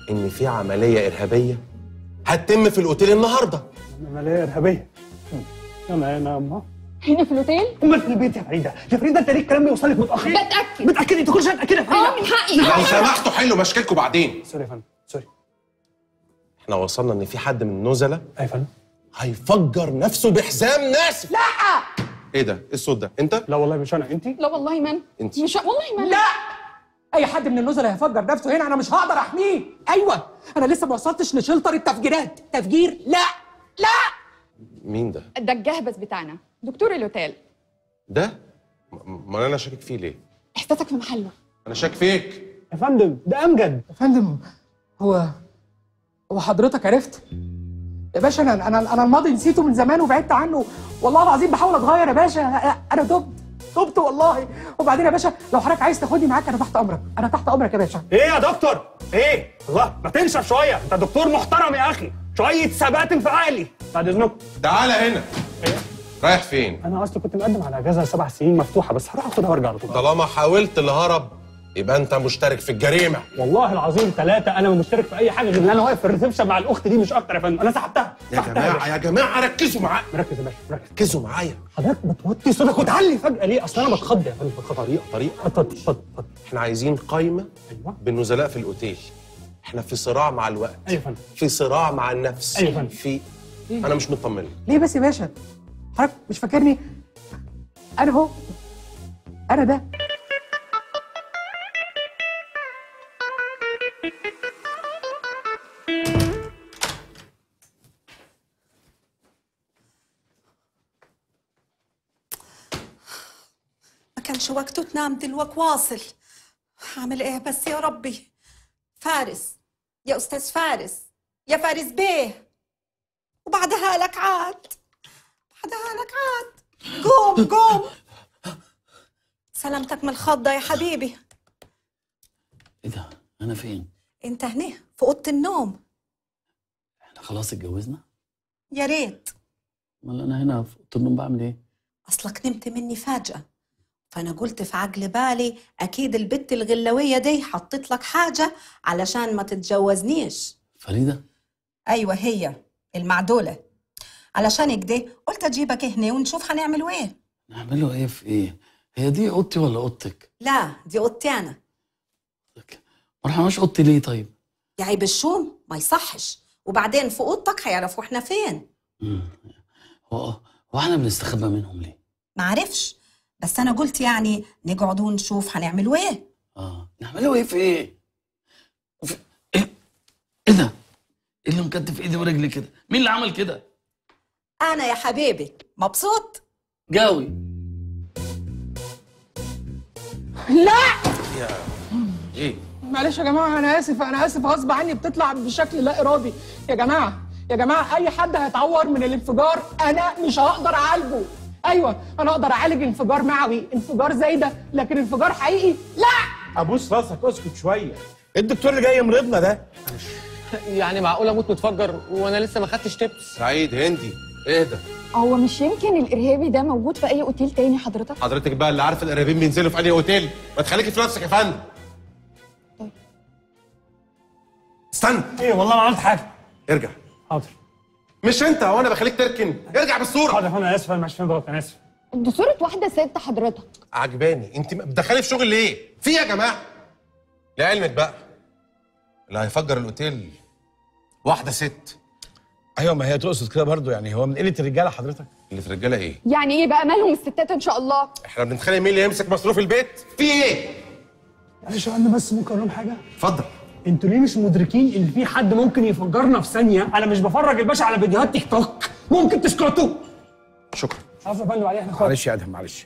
ان في عمليه ارهابيه هتتم في الاوتيل النهارده عمليه ارهابيه تمام يا اما هنا في الاوتيل امال في البيت يا فريده يا فريده انت ليه الكلام بيوصلك متاخر بتاكد متاكد انت كل شويه متاكده يا فريده اه من حقي لو سمحتوا حلوا مشاكلكم بعدين سوري يا فندم سوري احنا وصلنا ان في حد من النزلاء اي فندم هيفجر نفسه بحزام ناسف لا ايه ده ايه الصوت ده انت لا والله مش انا انت لا والله من انت مش والله من لا اي حد من النزلاء هيفجر نفسه هنا انا مش هقدر احميه ايوه انا لسه ما وصلتش لشلتر التفجيرات تفجير لا لا مين ده ده الجهبذ بتاعنا دكتور الاوتيل ده م- ما انا شاكك فيه ليه احساسك في محله انا شاك فيك يا فندم ده امجد يا فندم هو هو حضرتك عرفت يا باشا انا انا انا الماضي نسيته من زمان وبعدت عنه والله العظيم بحاول اتغير يا باشا أنا- انا تبت تبت والله وبعدين يا باشا لو حضرتك عايز تاخدني معاك انا تحت امرك انا تحت امرك يا باشا ايه يا دكتور ايه الله ما تنشف شويه انت دكتور محترم يا اخي شويه ثبات انفعالي بعد اذنكم تعالى هنا رايح فين انا اصلا كنت مقدم على اجازه سبع سنين مفتوحه بس هروح اخدها وارجع على طول طالما حاولت الهرب يبقى انت مشترك في الجريمه والله العظيم ثلاثة أنا مشترك في أي حاجة غير إن أنا واقف في الريسبشن مع الأخت دي مش أكتر يا فندم أنا سحبتها يا سحبتها جماعه باشا. يا جماعه ركزوا معايا مركز يا باشا مركز ركزوا معايا حضرتك بتوطي صوتك وتعلي فجأة ليه؟ أصل أنا بتخض يا فندم بطريقة طريقه اتفضل اتفضل اتفضل احنا عايزين قايمه أيوه بالنزلاء في الاوتيل احنا في صراع مع الوقت أيوه يا فندم في صراع مع النفس أيوة فندم. في انا مش مطمن لك. ليه بس يا باشا حضرتك مش فاكرني انا اهو انا ده ما كانش وقته تنام دلوقتي واصل هعمل ايه بس يا ربي فارس يا استاذ فارس يا فارس بيه وبعدها لك عاد بعدها لك عاد قوم قوم سلامتك من الخضة يا حبيبي ايه ده انا فين انت هنا في اوضه النوم احنا خلاص اتجوزنا يا ريت امال انا هنا في اوضه النوم بعمل ايه اصلك نمت مني فجأة فانا قلت في عقل بالي اكيد البت الغلوية دي حطت لك حاجة علشان ما تتجوزنيش فريده ايوه هي المعدولة علشان كده قلت اجيبك هنا ونشوف هنعمل ايه نعمله ايه في ايه هي دي اوضتي ولا اوضتك لا دي اوضتي انا ما رحناش اوضتي ليه طيب يا عيب الشوم ما يصحش وبعدين في اوضتك هيعرفوا احنا فين مم. هو هو احنا بنستخبى منهم ليه ما عرفش بس انا قلت يعني نقعد ونشوف هنعمل ايه اه نعمله ايه في ايه في... ايه ايه ده ايه اللي مكتف ايدي ورجلي كده مين اللي عمل كده انا يا حبيبي مبسوط جاوي لا ايه معلش يا جماعه انا اسف انا اسف غصب عني بتطلع بشكل لا ارادي يا جماعه يا جماعه اي حد هيتعور من الانفجار انا مش هقدر اعالجه ايوه انا اقدر اعالج انفجار معوي انفجار زي ده لكن انفجار حقيقي لا ابوس راسك اسكت شويه الدكتور اللي جاي يمرضنا ده يعني معقول اموت متفجر وانا لسه ما خدتش تبس سعيد هندي اهدى هو مش يمكن الارهابي ده موجود في اي اوتيل تاني حضرتك حضرتك بقى اللي عارف الارهابيين بينزلوا في انهي اوتيل ما تخليكي في نفسك يا فندم استنى ايه والله ما عملت حاجه ارجع حاضر مش انت هو انا بخليك تركن ارجع بالصوره حاضر انا اسف انا مش فاهم غلط انا اسف دي صورة واحدة ست حضرتك عجباني انت بتدخلي في شغل ليه في إيه يا جماعه لعلمك بقى اللي هيفجر الاوتيل واحده ست ايوه ما هي تقصد كده برضو يعني هو من قله الرجاله حضرتك اللي في الرجاله ايه يعني ايه بقى مالهم الستات ان شاء الله احنا بنتخانق مين اللي يمسك مصروف البيت في ايه معلش يا فندم بس ممكن اقول لهم حاجه اتفضل انتوا ليه مش مدركين ان في حد ممكن يفجرنا في ثانيه انا مش بفرج الباشا على فيديوهات تيك توك ممكن تسكتوا شكرا عفوا يا فندم عليه احنا اخوات معلش يا ادهم معلش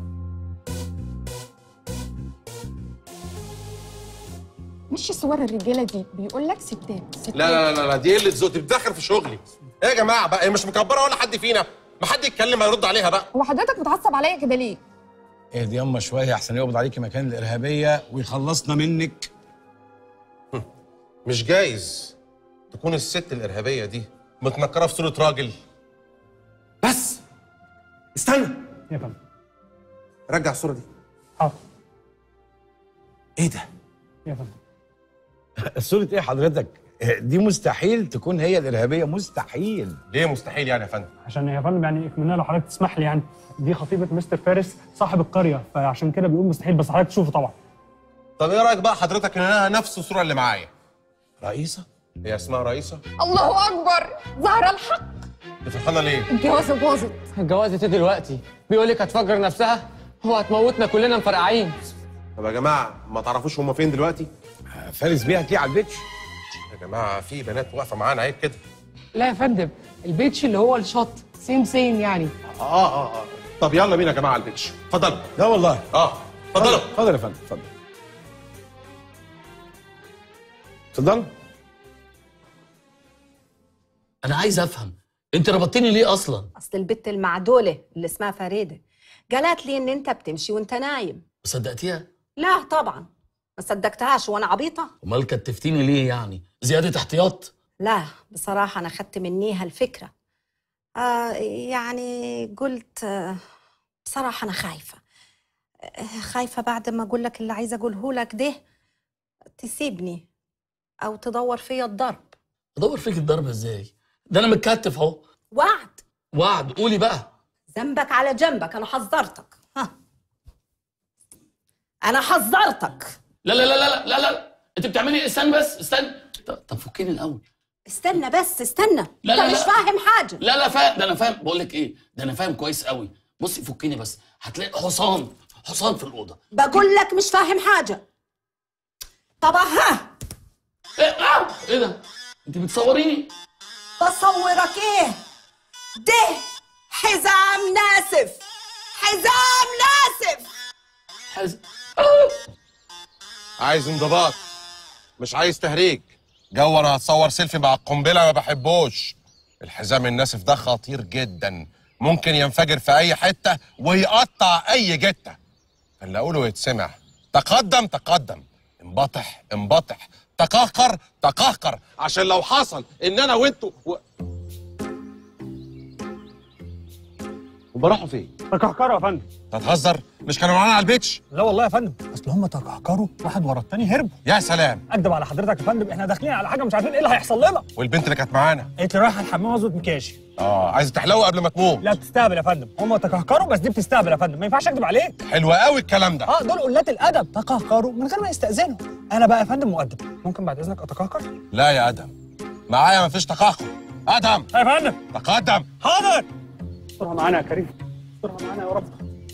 مش صور الرجالة دي بيقول لك ستات ستات لا لا لا لا دي قله ذوق دي بتدخل في شغلي ايه يا جماعه بقى هي مش مكبره ولا حد فينا ما حد يتكلم هيرد عليها بقى هو حضرتك متعصب عليا كده ليه؟ اهدي ياما شويه احسن يقبض عليكي مكان الارهابيه ويخلصنا منك مش جايز تكون الست الارهابيه دي متنكره في صوره راجل بس استنى يا فندم رجع الصوره دي حاضر ايه ده يا فندم صورة ايه حضرتك؟ دي مستحيل تكون هي الارهابيه مستحيل ليه مستحيل يعني يا فندم عشان يا فندم يعني اكملنا لو حضرتك تسمح لي يعني دي خطيبه مستر فارس صاحب القريه فعشان كده بيقول مستحيل بس حضرتك تشوفه طبعا طب ايه رايك بقى حضرتك ان انا نفس الصوره اللي معايا رئيسه هي اسمها رئيسه الله اكبر ظهر الحق انت فرحانه ليه الجوازه باظت اتجوزت ايه دلوقتي بيقول لك هتفجر نفسها وهتموتنا كلنا مفرقعين طب يا جماعه ما تعرفوش هما فين دلوقتي فارس بيه هتلاقيه على البيتش يا جماعه في بنات واقفه معانا عيب كده لا يا فندم البيتش اللي هو الشط سيم سيم يعني اه اه اه طب يلا بينا يا جماعه على البيتش اتفضلوا لا والله اه اتفضلوا اتفضل يا فندم اتفضل اتفضل انا عايز افهم انت ربطتني ليه اصلا اصل البت المعدوله اللي اسمها فريده قالت لي ان انت بتمشي وانت نايم صدقتيها لا طبعا ما صدقتهاش وانا عبيطه امال كتفتيني ليه يعني زياده احتياط لا بصراحه انا خدت منيها الفكره آه يعني قلت آه بصراحه انا خايفه آه خايفه بعد ما اقول لك اللي عايزه اقوله لك ده تسيبني او تدور فيا الضرب ادور فيك الضرب ازاي ده انا متكتف اهو وعد وعد قولي بقى ذنبك على جنبك انا حذرتك ها انا حذرتك لا لا لا لا لا لا انت بتعملي إيه؟ استنى بس استنى طب- طب فكيني الاول استنى بس استنى لا، انت لا، مش لا. فاهم حاجه لا لا فاهم ده انا فاهم بقول لك ايه ده انا فاهم كويس قوي بصي فكيني بس هتلاقي حصان حصان في الاوضه بقول لك مش فاهم حاجه طب ها ايه آه! ايه ده انت بتصوريني بصورك ايه ده حزام ناسف حزام ناسف حز... عايز انضباط مش عايز تهريج جو انا هتصور سيلفي مع القنبله ما بحبوش الحزام الناسف ده خطير جدا ممكن ينفجر في اي حته ويقطع اي جته اللي اقوله يتسمع تقدم تقدم انبطح انبطح تقهقر تقهقر عشان لو حصل ان انا وانتوا و... وبروحوا فين؟ تكهكروا يا فندم هتهزر مش كانوا معانا على البيتش لا والله يا فندم اصل هم تكهكروا واحد ورا التاني هربوا يا سلام اكدب على حضرتك يا فندم احنا داخلين على حاجه مش عارفين ايه اللي هيحصل لنا والبنت اللي كانت معانا قالت لي رايحه الحمام اظبط مكياشي اه عايزه تحلو قبل ما تموت لا بتستهبل يا فندم هم تكهكروا بس دي بتستهبل يا فندم ما ينفعش اكدب عليك حلو قوي الكلام ده اه دول قلات الادب تكهكروا من غير ما يستاذنوا انا بقى يا فندم مؤدب ممكن بعد اذنك اتكهكر لا يا ادم معايا مفيش تقهقر ادم يا فندم تقدم حاضر استرها معانا يا كريم استرها معانا يا رب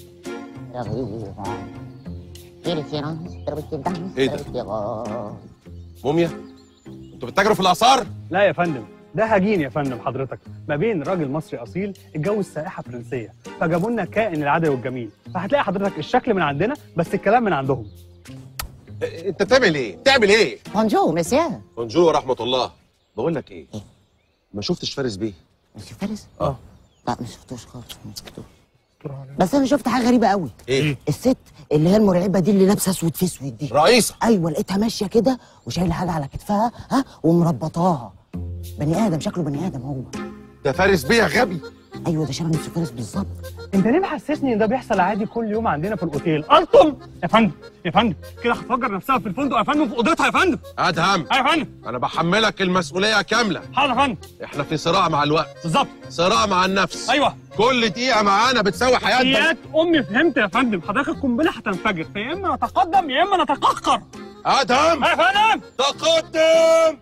ايه ده؟ موميا انتوا بتتاجروا في الاثار لا يا فندم ده هجين يا فندم حضرتك ما بين راجل مصري اصيل اتجوز سائحه فرنسيه فجابوا لنا كائن العدل والجميل فهتلاقي حضرتك الشكل من عندنا بس الكلام من عندهم انت بتعمل ايه بتعمل ايه بونجور مسيا بونجور ورحمه الله بقول لك ايه ما شفتش فارس بيه مش فارس؟ اه لا ما شفتوش خالص ما شفتوش بس انا شفت حاجه غريبه قوي ايه الست اللي هي المرعبه دي اللي لابسه اسود في اسود دي رئيسه ايوه لقيتها ماشيه كده وشايله حاجه على كتفها ها ومربطاها بني ادم شكله بني ادم هو ده فارس بيه يا غبي ايوه ده شبه مستر فارس بالظبط انت ليه محسسني ان ده بيحصل عادي كل يوم عندنا في الاوتيل الطم يا فندم يا فندم كده هتفجر نفسها في الفندق يا فندم في اوضتها يا فندم ادهم يا فندم انا بحملك المسؤوليه كامله حاضر يا فندم احنا في صراع مع الوقت بالظبط صراع مع النفس ايوه كل دقيقه معانا بتساوي حياه سيات امي فهمت يا فندم حضرتك القنبله هتنفجر فيا اما نتقدم يا اما نتقهقر ادهم يا فندم تقدم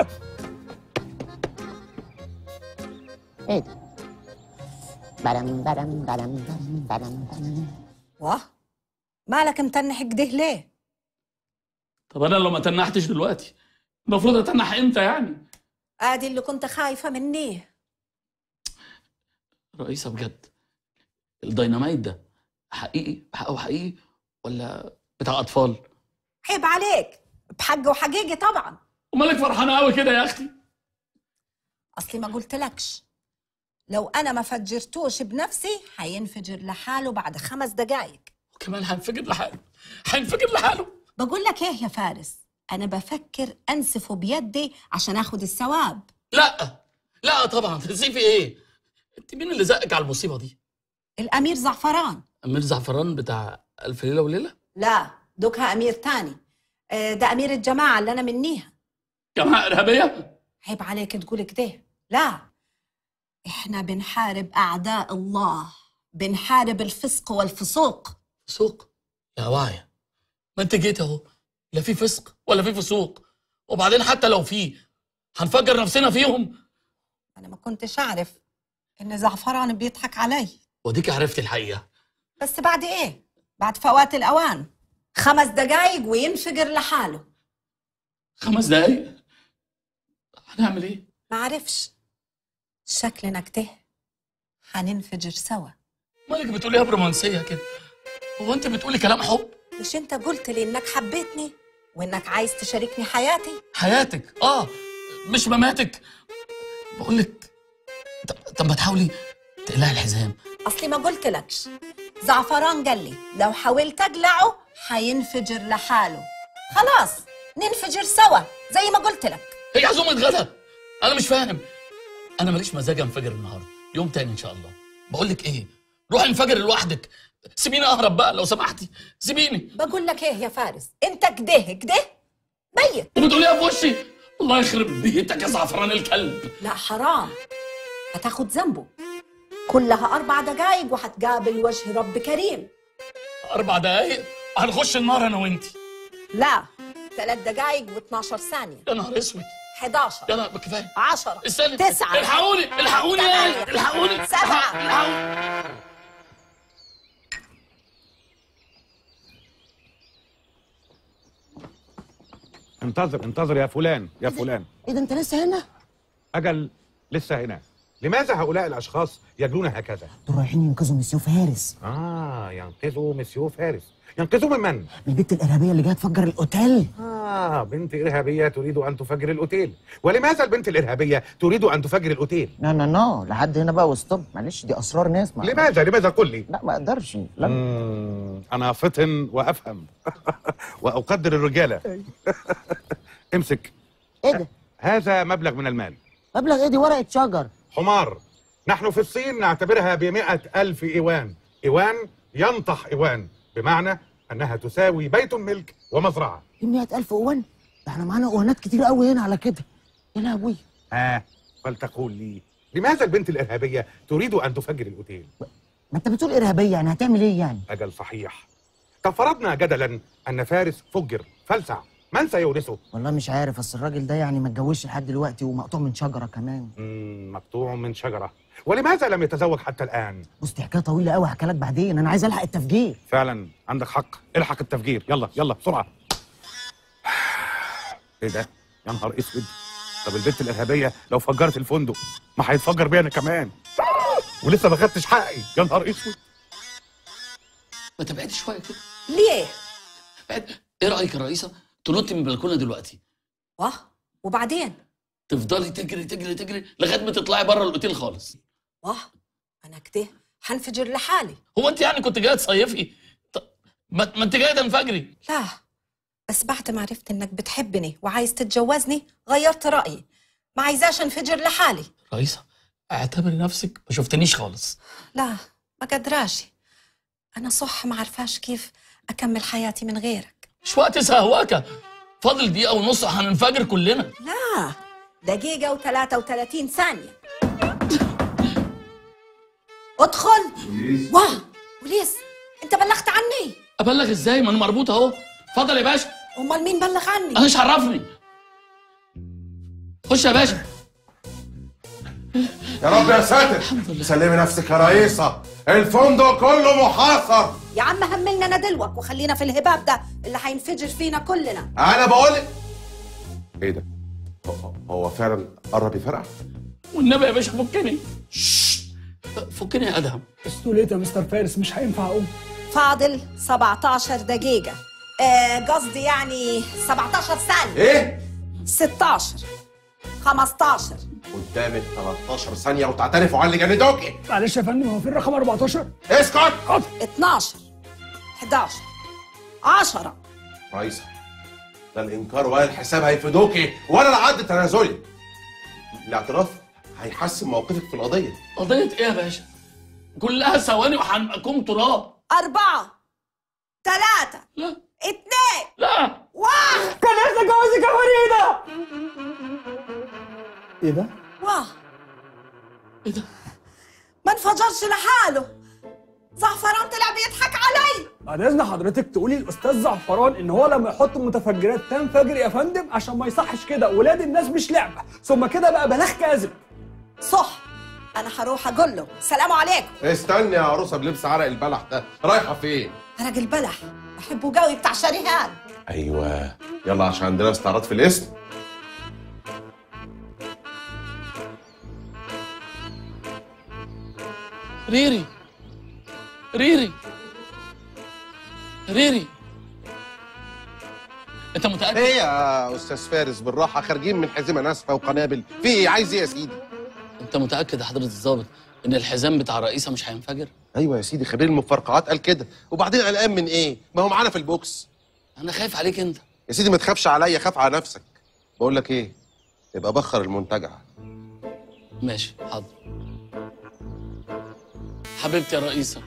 ايه ده؟ بدم بدم بدم بدم بدم بدم واه مالك متنح كده ليه طب انا لو ما تنحتش دلوقتي المفروض اتنح امتى يعني ادي اللي كنت خايفه منيه رئيسة بجد الديناميت ده حقيقي حقه حقيقي ولا بتاع اطفال عيب عليك بحق وحقيقي طبعا ومالك فرحانه قوي كده يا اختي اصلي ما قلتلكش لو انا ما فجرتوش بنفسي هينفجر لحاله بعد خمس دقايق وكمان هينفجر لحاله هينفجر لحاله بقول لك ايه يا فارس انا بفكر انسفه بيدي عشان اخد الثواب لا لا طبعا تنسيفي ايه انت مين اللي زقك على المصيبه دي الامير زعفران امير زعفران بتاع الف ليله وليله لا دوكها امير تاني آه، ده امير الجماعه اللي انا منيها جماعه ارهابيه عيب عليك تقول كده لا احنا بنحارب اعداء الله بنحارب الفسق والفسوق فسوق يا واعية ما انت جيت اهو لا في فسق ولا في فسوق وبعدين حتى لو في هنفجر نفسنا فيهم انا ما كنتش اعرف ان زعفران بيضحك علي وديك عرفت الحقيقه بس بعد ايه بعد فوات الاوان خمس دقايق وينفجر لحاله خمس دقايق هنعمل ايه ما عرفش شكلنا كده هننفجر سوا مالك بتقوليها برومانسيه كده هو انت بتقولي كلام حب مش انت قلت لي انك حبيتني وانك عايز تشاركني حياتي حياتك اه مش مماتك بقول لك طب, طب ما تحاولي تقلعي الحزام اصلي ما قلتلكش زعفران قال لي لو حاولت اقلعه هينفجر لحاله خلاص ننفجر سوا زي ما قلت لك هي عزومه غدا انا مش فاهم انا ماليش مزاج انفجر النهارده يوم تاني ان شاء الله بقول لك ايه روحي انفجر لوحدك سيبيني اهرب بقى لو سمحتي سيبيني بقول لك ايه يا فارس انت كده كده ميت وبتقوليها في وشي الله يخرب بيتك يا زعفران الكلب لا حرام هتاخد ذنبه كلها اربع دقايق وهتقابل وجه رب كريم اربع دقايق هنخش النار انا وانتي لا ثلاث دقايق و12 ثانيه يا نهار اسود 11 يا نهار كفايه 10 استني تسعة الحقوني الحقوني ثمانية، الحقوني سبعة الحقوني انتظر انتظر يا فلان يا فلان ايه ده انت لسه هنا؟ اجل لسه هنا لماذا هؤلاء الاشخاص يجلون هكذا دول رايحين ينقذوا مسيو فارس اه ينقذوا مسيو فارس ينقذوا من من من البت الارهابيه اللي جايه تفجر الاوتيل اه بنت ارهابيه تريد ان تفجر الاوتيل ولماذا البنت الارهابيه تريد ان تفجر الاوتيل لا لا لا لحد هنا بقى وستوب معلش دي اسرار ناس ما لماذا لماذا قل لي لا ما اقدرش لا مم، انا فطن وافهم واقدر الرجاله امسك ايه ده؟ هذا مبلغ من المال مبلغ ايه دي ورقه شجر حمار نحن في الصين نعتبرها بمئة ألف إيوان إيوان ينطح إيوان بمعنى أنها تساوي بيت ملك ومزرعة ب 100000 اوان ده احنا معانا اوانات كتير قوي هنا على كده يا لهوي آه فلتقول لي لماذا البنت الإرهابية تريد أن تفجر الأوتيل ما انت بتقول ارهابيه يعني هتعمل ايه يعني؟ أجل صحيح طب فرضنا جدلا أن فارس فجر فلسع من سيورثه؟ والله مش عارف اصل الراجل ده يعني ما اتجوزش لحد دلوقتي ومقطوع من شجره كمان مم، مقطوع من شجرة ولماذا لم يتزوج حتى الآن؟ بص دي حكايه طويله قوي هحكي لك بعدين انا عايز الحق التفجير فعلا عندك حق الحق التفجير يلا يلا بسرعه ايه ده يا نهار اسود طب البنت الارهابيه لو فجرت الفندق ما هيتفجر بيها انا كمان ولسه ما خدتش حقي يا نهار اسود ما تبعدي شويه كده ليه بعد. ايه رايك يا رئيسه تنطي من البلكونه دلوقتي واه وبعدين تفضلي تجري تجري تجري لغايه ما تطلعي بره الاوتيل خالص واه انا كده هنفجر لحالي هو انت يعني كنت جايه تصيفي طب ما ما انت جايه تنفجري لا بس بعد ما عرفت انك بتحبني وعايز تتجوزني غيرت رايي ما عايزاش انفجر لحالي رئيسه اعتبري نفسك ما شفتنيش خالص لا ما قدراش انا صح ما عرفاش كيف اكمل حياتي من غيرك مش وقت سهواكه فاضل دقيقه ونص هننفجر كلنا لا دقيقة و33 ثانية ادخل واه بوليس انت بلغت عني ابلغ ازاي ما انا مربوط اهو اتفضل يا باشا امال مين بلغ عني انا مش عرفني خش يا باشا يا رب يا ساتر سلمي نفسك يا رئيسة الفندق كله محاصر يا عم هملنا ندلوك وخلينا في الهباب ده اللي هينفجر فينا كلنا انا بقول ايه ده هو- هو فعلا قرب يفرقع والنبي يا باشا فكني فكني يا ادهم استوليت يا مستر فارس مش هينفع اقوم فاضل 17 دقيقة آه، قصدي يعني 17 ثانية ايه 16 15 قدامك 13 ثانية وتعترفوا على اللي جندوكي معلش يا فندم هو في الرقم 14 اسكت 12 11 10 رئيسة لا الانكار ولا الحساب هيفيدوكي ولا العد تنازلي الاعتراف هيحسن موقفك في القضية قضيه ايه يا باشا كلها ثواني وهنبقى كوم تراب أربعة ثلاثة لا اثنين لا واه كان نفسي اتجوزك يا فريده ايه ده؟ واه ايه ده ما انفجرش لحاله زعفران طلع بيضحك علي بعد اذن حضرتك تقولي الاستاذ زعفران ان هو لما يحط متفجرات تنفجر يا فندم عشان ما يصحش كده ولاد الناس مش لعبه ثم كده بقى بلاغ كاذب صح انا هروح اقول له السلام عليكم استني يا عروسه بلبس عرق البلح ده رايحه فين راجل بلح بحبه قوي بتاع شريهان ايوه يلا عشان عندنا استعراض في الاسم ريري ريري ريري انت متاكد ايه يا استاذ فارس بالراحه خارجين من حزمه ناسفه وقنابل في ايه عايز ايه يا سيدي انت متاكد يا حضره الضابط ان الحزام بتاع الرئيسه مش هينفجر ايوه يا سيدي خبير المفرقعات قال كده وبعدين قلقان من ايه ما هو معانا في البوكس انا خايف عليك انت يا سيدي ما تخافش عليا خاف على نفسك بقول لك ايه يبقى بخر المنتجع ماشي حاضر حبيبتي يا رئيسه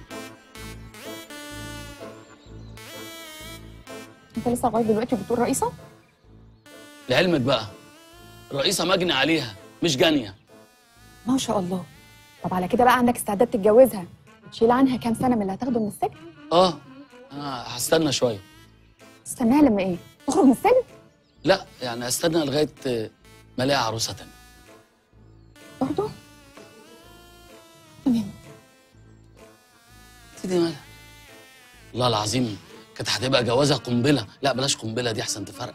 انت لسه لغايه دلوقتي بتقول رئيسه لعلمك بقى رئيسه مجني عليها مش جانيه ما شاء الله طب على كده بقى عندك استعداد تتجوزها وتشيل عنها كام سنه من اللي هتاخده من السجن اه انا هستنى شويه استناها لما ايه تخرج من السجن لا يعني هستنى لغايه آه، ما الاقي عروسه تانية برضه تمام سيدي مالها والله العظيم كانت هتبقى جوازها قنبله لا بلاش قنبله دي احسن تفرقع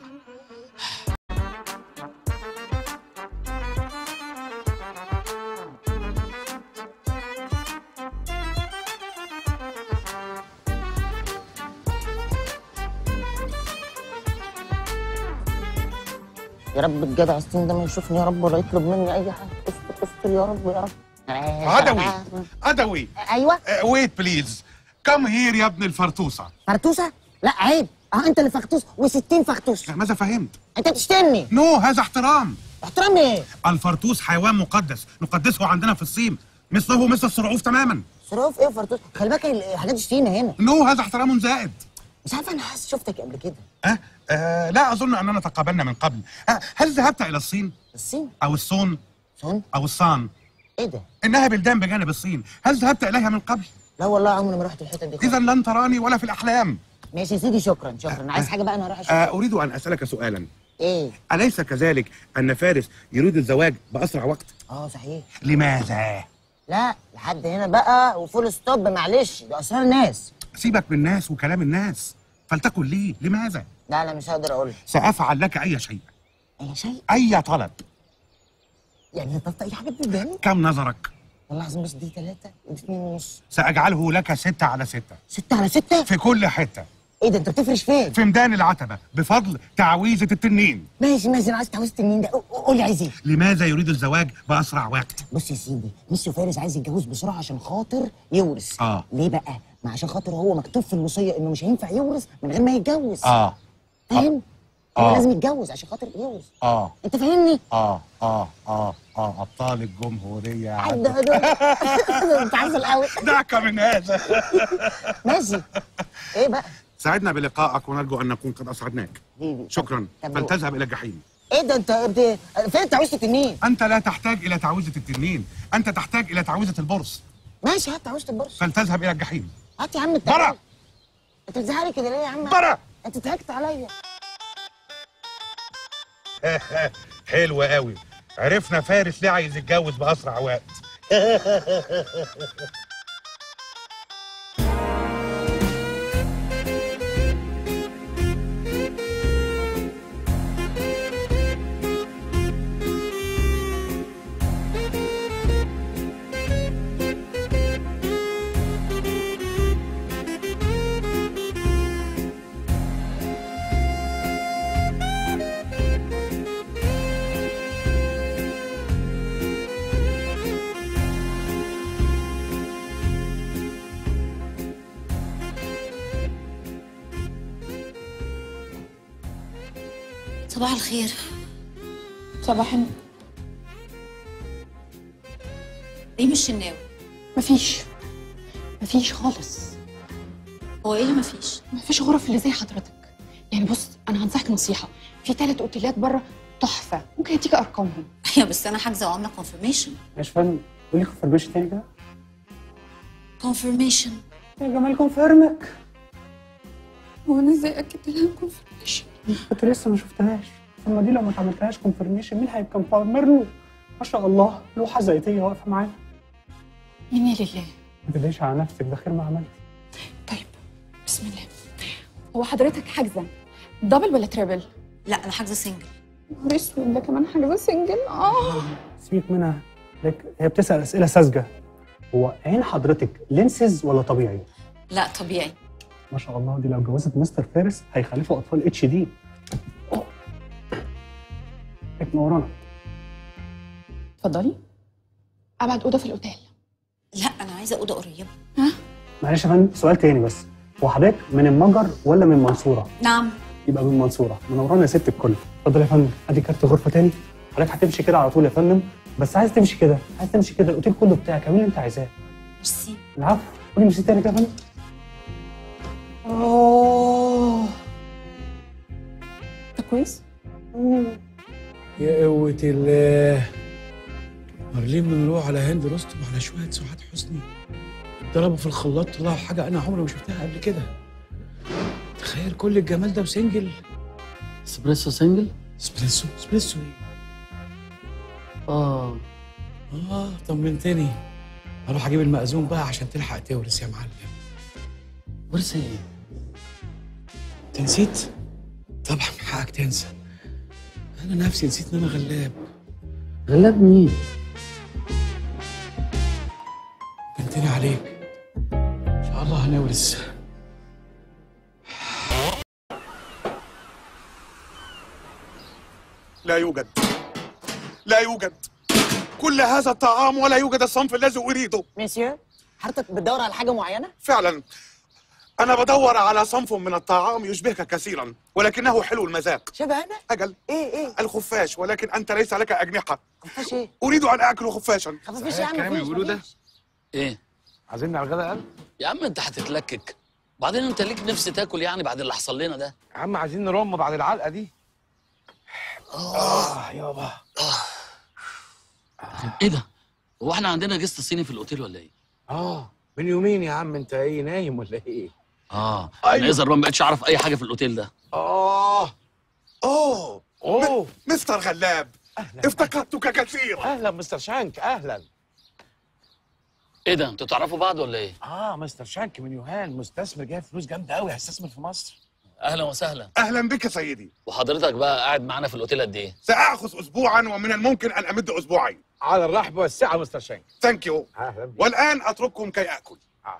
يا رب الجدع السين ده ما يشوفني يا رب ولا يطلب مني اي حاجه استر استر يا رب يا رب عدوي عدوي ايوه ويت بليز كم هير يا ابن الفرطوسه فرتوسه لا عيب اه انت اللي فختوس و60 فختوس ماذا فهمت انت بتشتمني نو هذا احترام احترام ايه الفرطوس حيوان مقدس نقدسه عندنا في الصين مثله مثل الصرعوف تماما صراف ايه فرتوس خلي بالك الحاجات دي شتيمه هنا نو هذا احترام زائد مش عارفه انا حاسس شفتك قبل كده أه؟ أه لا اظن اننا تقابلنا من قبل أه هل ذهبت الى الصين الصين او الصون صون او الصان ايه ده انها بلدان بجانب الصين هل ذهبت اليها من قبل لا والله عمري ما رحت الحته دي خالص. اذا لن تراني ولا في الاحلام ماشي يا سيدي شكرا شكرا عايز حاجه بقى انا هروح اشوف أه اريد ان اسالك سؤالا ايه اليس كذلك ان فارس يريد الزواج باسرع وقت اه صحيح لماذا لا لحد هنا بقى وفول ستوب معلش ده اسرار ناس سيبك من الناس وكلام الناس فلتكن لي لماذا لا انا مش هقدر اقول سافعل لك اي شيء اي شيء اي طلب يعني طلبت اي حاجه قدامي كم نظرك والله العظيم بس دي ثلاثه ودي اثنين ونص ساجعله لك ستة على ستة ستة على ستة في كل حتة ايه ده انت بتفرش فين في ميدان العتبة بفضل تعويذة التنين ماشي ماشي انا عايز تعويذه النين ده قو- قول لي عايز ايه لماذا يريد الزواج بأسرع وقت بص يا سيدي ميسيو فارس عايز يتجوز بسرعه عشان خاطر يورث اه ليه بقى ما عشان خاطر هو مكتوب في الوصيه انه مش هينفع يورث من غير ما يتجوز اه فاهم آه. هو لازم يتجوز عشان خاطر يورث اه انت فاهمني اه اه اه اه ابطال الجمهورية عدى عدوا. انت عسل قوي دعك من هذا ماشي ايه بقى سعدنا بلقائك ونرجو ان نكون قد اسعدناك حبيبي شكرا طب- فلتذهب الى الجحيم ايه ده انت بت... فين تعويذه التنين انت لا تحتاج الى تعويذة التنين انت تحتاج الى تعويذة البرص ماشي هات تعويذه البرص فلتذهب الى الجحيم هات يا عم انت برا انت بتزعلي كده ليه يا عم برا انت ضحكت عليا حلو قوي عرفنا فارس ليه عايز يتجوز باسرع وقت صباح الخير صباح النور ايه مش الشناوي مفيش مفيش خالص هو ايه اللي مفيش مفيش غرف اللي زي حضرتك يعني بص انا هنصحك نصيحه في ثلاث اوتيلات بره تحفه ممكن اديك ارقامهم ايوه بس انا حاجزه وعامله كونفirmation مش فاهم قولي كونفرميشن تاني كده كونفirmation يا جمال كونفيرمك هو انا ازاي اكد لها كونفرميشن كنت لسه ما شفتهاش اما دي لو ما عملتهاش كونفرميشن مين هيبقى مفرمر له ما شاء الله لوحه زيتيه واقفه معانا مني لله ما تقلقيش على نفسك ده خير ما عملت بسم الله هو حضرتك حاجزه دبل ولا تريبل لا انا حاجزه سنجل نهار اسود ده كمان حاجزه سنجل اه سيبك منها لك هي بتسال اسئله ساذجه هو عين حضرتك لينسز ولا طبيعي؟ لا طبيعي ما شاء الله دي لو جوزت مستر فارس هيخلفوا اطفال اتش دي منورانا اتفضلي ابعد اوضه في الاوتيل لا انا عايزه اوضه قريبه معلش يا فندم سؤال تاني بس هو حضرتك من المجر ولا من المنصوره؟ نعم يبقى من المنصوره منورانا يا ست الكل اتفضل يا فندم ادي كارت غرفه تاني حضرتك هتمشي كده على طول يا فندم بس عايز تمشي كده عايز تمشي كده الاوتيل كله بتاعك اعمل اللي انت عايزاه ميرسي العفو قولي ميرسي تاني كده يا فندم اوه ده كويس؟ يا قوة الله مارلين منروح على هند رستم على شوية سعاد حسني ضربوا في الخلاط طلعوا حاجة أنا عمري ما شفتها قبل كده تخيل كل الجمال ده وسنجل اسبريسو سنجل اسبريسو اسبريسو ايه؟ اه اه طمنتني هروح اجيب المأذون بقى عشان تلحق تورث يا معلم ورث ايه؟ انت نسيت؟ طبعا حقك تنسى انا نفسي نسيت ان انا غلاب غلاب مين؟ بنتني عليك ان شاء الله هنورث لا يوجد لا يوجد كل هذا الطعام ولا يوجد الصنف الذي اريده مسيو حضرتك بتدور على حاجه معينه فعلا انا بدور على صنف من الطعام يشبهك كثيرا ولكنه حلو المذاق شبه انا اجل ايه ايه الخفاش ولكن انت ليس لك اجنحه خفاش ايه اريد ان اكل خفاشا خفاش يا عم الكلام اللي مفيش بيقولوه ده مفيش. ايه؟ عايزين على الغدا قال يا عم انت هتتلكك بعدين انت ليك نفس تاكل يعني بعد اللي حصل لنا ده يا عم عايزين نرم بعد العلقه دي اه يابا ايه ده؟ هو احنا عندنا جست صيني في الاوتيل ولا ايه؟ اه من يومين يا عم انت ايه نايم ولا ايه اه أيوة. انا اذا ما بقتش اعرف اي حاجه في الاوتيل ده اه اوه اوه مستر غلاب افتقدتك كثيرا اهلا مستر شانك اهلا ايه ده؟ انتوا تعرفوا بعض ولا ايه؟ اه مستر شانك من يوهان مستثمر جايب فلوس جامده قوي هيستثمر في مصر اهلا وسهلا اهلا بك سيدي وحضرتك بقى قاعد معانا في الاوتيل قد ايه؟ ساخذ اسبوعا ومن الممكن ان امد اسبوعين على الرحب والسعه مستر شانك ثانك يو اهلا بيك والان اترككم كي اكل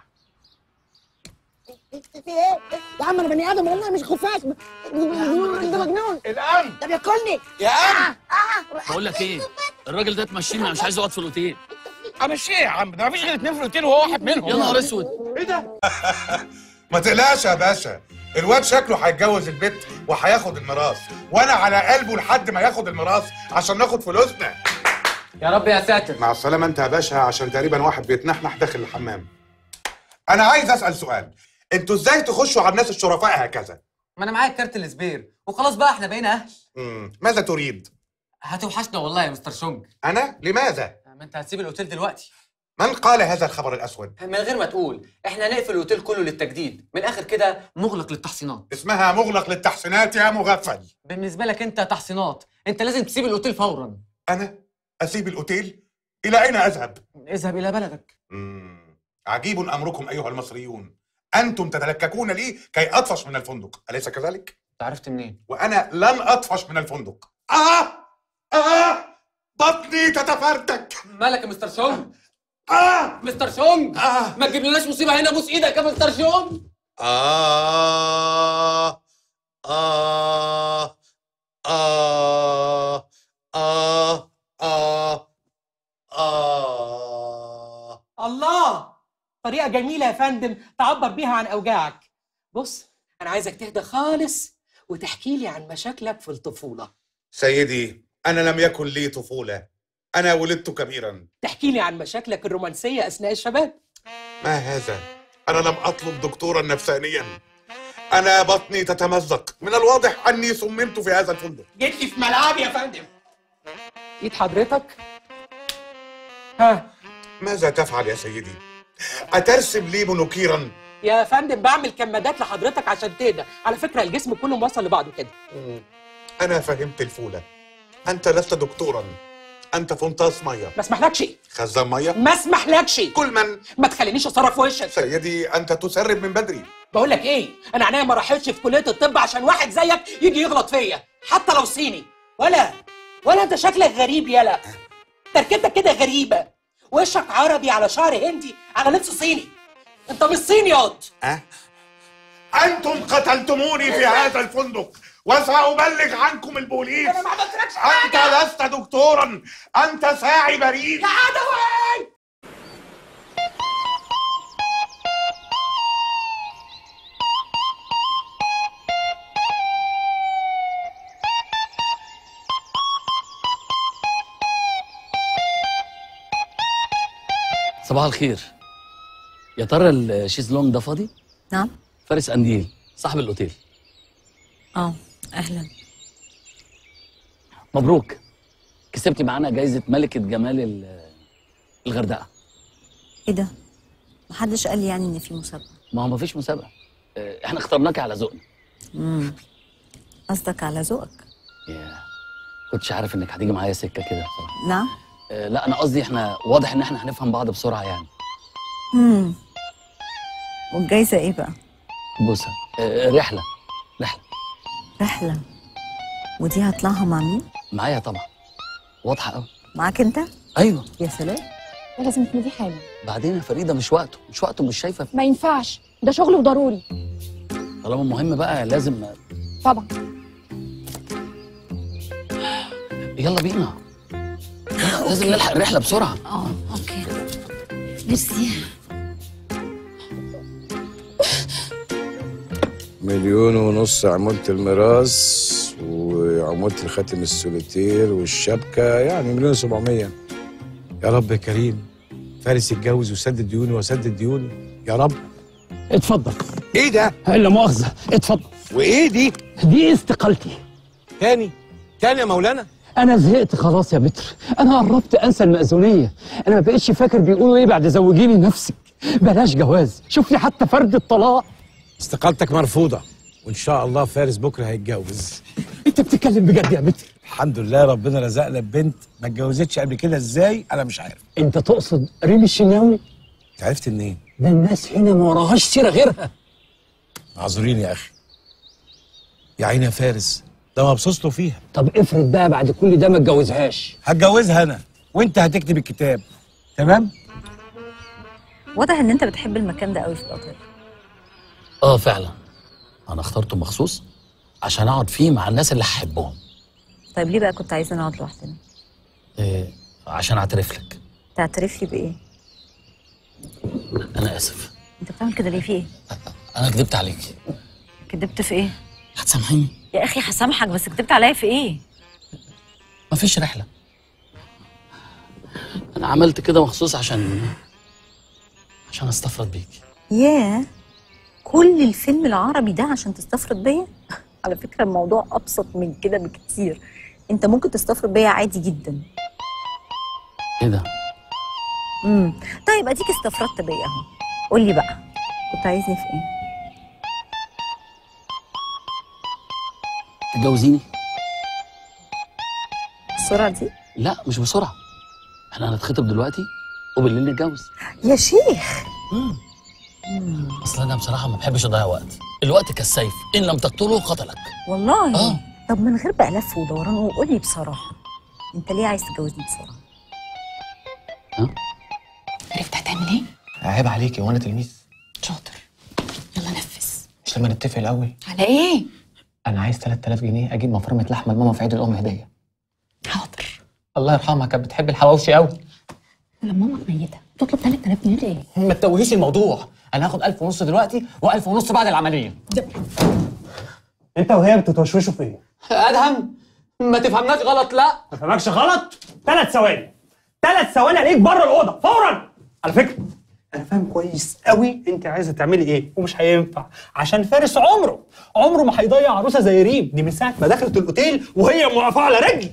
في ايه يا عم انا بني ادم والله مش خفاش ده مجنون الان ده بياكلني يا عم بقول لك ايه؟ الراجل ده تمشيني انا مش عايز اقعد في الاوتيل امشيه يا عم ده مفيش غير اتنين في الاوتيل وهو واحد منهم يا نهار اسود ايه ده ما تقلقش يا باشا الواد شكله هيتجوز البت وهياخد الميراث وانا على قلبه لحد ما ياخد الميراث عشان ناخد فلوسنا يا رب يا ساتر مع السلامه انت يا باشا عشان تقريبا واحد بيتنحنح داخل الحمام انا عايز اسال سؤال انتوا ازاي تخشوا على الناس الشرفاء هكذا ما انا معايا كارت السبير وخلاص بقى احنا بقينا اهل مم. ماذا تريد هتوحشنا والله يا مستر شونج انا لماذا ما انت هتسيب الاوتيل دلوقتي من قال هذا الخبر الاسود من غير ما تقول احنا هنقفل الاوتيل كله للتجديد من الاخر كده مغلق للتحصينات اسمها مغلق للتحسينات يا مغفل بالنسبه لك انت تحصينات انت لازم تسيب الاوتيل فورا انا اسيب الاوتيل الى اين اذهب اذهب الى بلدك مم. عجيب امركم ايها المصريون انتم تتلككون لي كي اطفش من الفندق اليس كذلك انت عرفت منين وانا لن اطفش من الفندق اه اه بطني تتفرتك مالك يا مستر شونج اه مستر شونج آه. ما تجيبلناش مصيبه هنا بوس ايدك يا مستر شونج آه آه آه آه آه آه الله طريقة جميلة يا فندم تعبر بيها عن أوجاعك بص أنا عايزك تهدى خالص وتحكي لي عن مشاكلك في الطفولة سيدي أنا لم يكن لي طفولة أنا ولدت كبيرا تحكي لي عن مشاكلك الرومانسية أثناء الشباب ما هذا؟ أنا لم أطلب دكتورا نفسانيا انا بطني تتمزق من الواضح اني صممت في هذا الفندق جيت لي في ملعبي يا فندم ايد حضرتك ها ماذا تفعل يا سيدي اترسم لي منكيرا يا فندم بعمل كمادات لحضرتك عشان تهدى على فكره الجسم كله موصل لبعضه كده انا فهمت الفوله انت لست دكتورا انت فنطاس ميه ما اسمحلكش خزان ميه ما اسمحلكش كل من ما تخلينيش اتصرف في وشك سيدي انت تسرب من بدري بقول لك ايه انا عينيا ما راحتش في كليه الطب عشان واحد زيك يجي يغلط فيا حتى لو صيني ولا ولا انت شكلك غريب يالا تركيبتك كده غريبه وشك عربي على شعر هندي على لبس صيني انت مش صيني ياض أه؟ انتم قتلتموني في هذا الفندق وسأبلغ عنكم البوليس انا ما عملتلكش انت حاجه لست دكتورا انت ساعي بريء يا عدوي صباح الخير يا ترى الشيزلونج ده فاضي؟ نعم فارس قنديل صاحب الاوتيل اه اهلا مبروك كسبتي معانا جايزة ملكة جمال ال- الغردقة ايه ده محدش قال لي يعني ان في مسابقه ما هو مفيش مسابقة آه، احنا اخترناكي على ذوقنا امم قصدك على ذوقك ياه كنتش عارف انك هتيجي معايا سكة كده بصراحة نعم آه، لا انا قصدي احنا واضح ان احنا هنفهم بعض بسرعة يعني امم والجايزه ايه بقى بوسة آه، رحلة رحلة رحله ودي هطلعها مع مين معايا طبعا واضحة قوي معاك انت ايوه يا سلام ده لازم تناديه حالا بعدين يا فريدة مش وقته مش وقته مش شايفة ما ينفعش ده شغل وضروري طالما مهم بقى لازم طبعا يلا بينا يلا، لازم نلحق الرحلة بسرعة اه اوكي ميرسي مليون ونص عمولة الميراث وعمولة الخاتم السوليتير والشبكة يعني مليون وسبعمية يا رب يا كريم فارس يتجوز ويسدد ديوني واسدد ديوني يا رب اتفضل ايه ده؟ لا مؤاخذة اتفضل وايه دي؟ دي استقالتي تاني تاني يا مولانا انا زهقت خلاص يا بتر انا قربت انسى المأذونية انا ما بقتش فاكر بيقولوا ايه بعد زوجيني نفسك بلاش جواز شوف لي حتى فرد الطلاق استقالتك مرفوضة وان شاء الله فارس بكره هيتجوز انت بتتكلم بجد يا بتر الحمد لله ربنا رزقنا ببنت ما اتجوزتش قبل كده ازاي انا مش عارف انت تقصد ريم الشناوي انت عرفت منين ده الناس هنا ما وراهاش سيرة غيرها معذورين يا اخي يا عيني يا فارس ده مبسوط له فيها طب افرض بقى بعد كل ده ما اتجوزهاش هتجوزها انا وانت هتكتب الكتاب تمام واضح ان انت بتحب المكان ده قوي في الاوتيل اه فعلا انا اخترته مخصوص عشان اقعد فيه مع الناس اللي هحبهم طيب ليه بقى كنت عايزه نقعد لوحدنا إيه عشان اعترف لك تعترف لي بايه انا اسف انت بتعمل كده ليه في ايه انا كدبت عليكي كدبت في ايه هتسامحيني يا اخي هسامحك بس كدبت عليا في ايه مفيش رحله انا عملت كده مخصوص عشان عشان استفرد بيكي ياه كل الفيلم العربي ده عشان تستفرد بيا على فكره الموضوع ابسط من كده بكتير انت ممكن تستفرد بيا عادي جدا ايه ده امم طيب اديك استفردت بيا اهو قول لي بقى كنت عايزني في ايه تتجوزيني السرعه دي لا مش بسرعه احنا هنتخطب دلوقتي وبالليل نتجوز يا شيخ اصل انا بصراحه ما بحبش اضيع وقت الوقت كالسيف ان لم تقتله قتلك والله آه. طب من غير بقى لف ودوران وقول لي بصراحه انت ليه عايز تتجوزني بسرعه عرفت هتعمل ايه؟ عيب عليكي وانا تلميذ شاطر يلا نفذ مش لما نتفق الاول على ايه انا عايز 3000 جنيه اجيب مفرمه لحمه لماما في عيد الام هديه حاضر الله يرحمها كانت بتحب الحواوشي قوي لما ماما ميته تطلب 3000 جنيه ليه ما تتوهيش الموضوع انا هاخد 1000 ونص دلوقتي و1000 ونص بعد العمليه انت وهي بتتوشوشوا في ايه؟ ادهم ما تفهمناش غلط لا ما فهمكش غلط ثلاث ثواني ثلاث ثواني عليك بره الاوضه فورا على فكره انا فاهم كويس قوي انت عايزه تعملي ايه ومش هينفع عشان فارس عمره عمره ما هيضيع عروسه زي ريم دي من ساعه ما دخلت الاوتيل وهي موقفه على رجلي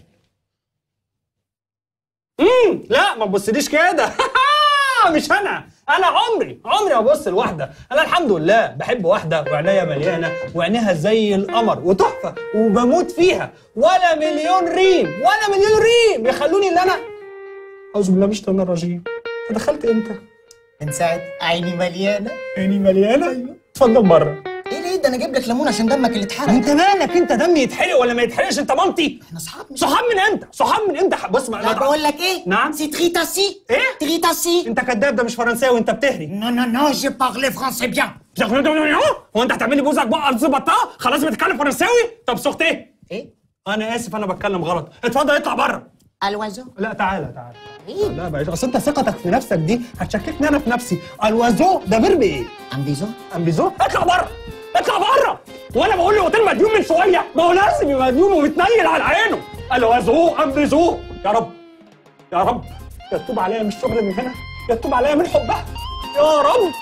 امم لا ما تبصليش كده مش انا انا عمري عمري ما ابص لواحده انا الحمد لله بحب واحده وعينيا مليانه وعينيها زي القمر وتحفه وبموت فيها ولا مليون ريم ولا مليون ريم يخلوني ان انا اعوذ بالله من الشيطان الرجيم أنت دخلت امتى من ساعة عيني مليانة عيني مليانة ايوه اتفضل بره ايه ليه ده انا اجيب لك ليمون عشان دمك اللي اتحرق انت مالك انت دمي يتحرق ولا ما يتحرقش انت مامتي احنا اصحاب مش صحاب من امتى صحاب من امتى بص ما لا بقول لك ايه نعم سي تريتاسي ايه تريتاسي انت كذاب ده مش فرنساوي انت بتهري نو نو نو جي بارلي فرونسي بيان هو انت هتعمل لي بوزك بقى ظبطها خلاص بتتكلم فرنساوي طب سخت ايه ايه انا اسف انا بتكلم غلط اتفضل اطلع بره الوازو لا تعالى تعالى لا بقى اصل انت ثقتك في نفسك دي هتشككني انا في نفسي الوازو ده فيرب ايه امبيزو امبيزو اطلع بره اطلع بره وانا بقول له اوتيل مديون من شويه ما هو لازم يبقى مديون ومتنيل على عينه الوازو امبيزو يا رب يا رب يتوب عليا من الشغل من هنا يتوب عليا من حبها يا رب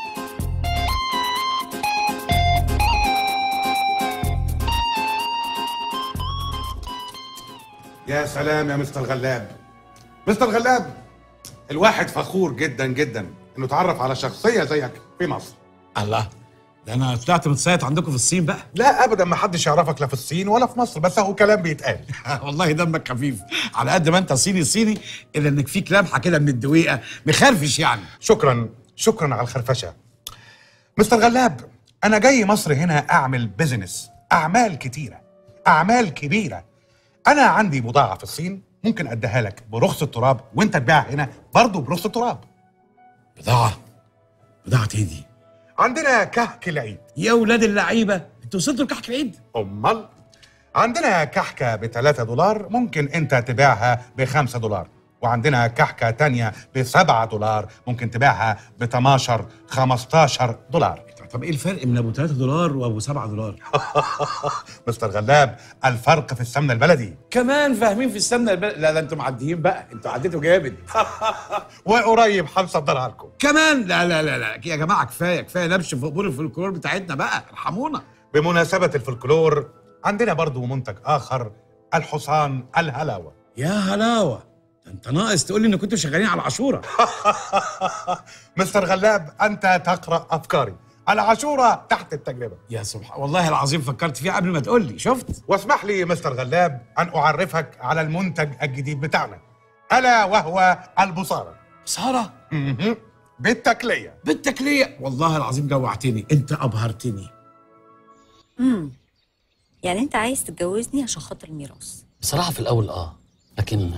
يا سلام يا مستر غلاب مستر غلاب الواحد فخور جدا جدا انه اتعرف على شخصيه زيك في مصر الله ده انا طلعت متصيد عندكم في الصين بقى لا ابدا ما حدش يعرفك لا في الصين ولا في مصر بس هو كلام بيتقال والله دمك خفيف على قد ما انت صيني صيني الا انك فيك لمحه كده من الدويقه مخرفش يعني شكرا شكرا على الخرفشه مستر غلاب انا جاي مصر هنا اعمل بيزنس اعمال كتيره اعمال كبيره انا عندي بضاعه في الصين ممكن اديها لك برخص التراب وانت تبيعها هنا برضه برخص التراب بضاعه بضاعه ايه دي عندنا كحك العيد يا ولاد اللعيبه انتوا وصلتوا لكحك العيد امال عندنا كحكه ب 3 دولار ممكن انت تبيعها ب 5 دولار وعندنا كحكه تانية ب 7 دولار ممكن تبيعها ب 12 15 دولار طب ايه الفرق من ابو 3 دولار وابو 7 دولار مستر غلاب الفرق في السمنه البلدي كمان فاهمين في السمنه البلد لا ده انتوا معديين بقى انتوا عديتوا جامد وقريب هنصدرها لكم كمان لا لا لا لا يا جماعه كفايه كفايه نبش في قبور الفولكلور بتاعتنا بقى ارحمونا بمناسبه الفلكلور عندنا برضو منتج اخر الحصان الهلاوه يا هلاوه ده انت ناقص تقول لي ان كنتوا شغالين على عاشوره مستر غلاب انت تقرا افكاري العاشوره تحت التجربه يا سبحان والله العظيم فكرت فيها قبل ما تقول لي شفت واسمح لي مستر غلاب ان اعرفك على المنتج الجديد بتاعنا الا وهو البصاره بصاره مهم. بالتكليه بالتكليه والله العظيم جوعتني انت ابهرتني امم يعني انت عايز تتجوزني عشان خاطر الميراث بصراحة في الأول آه لكن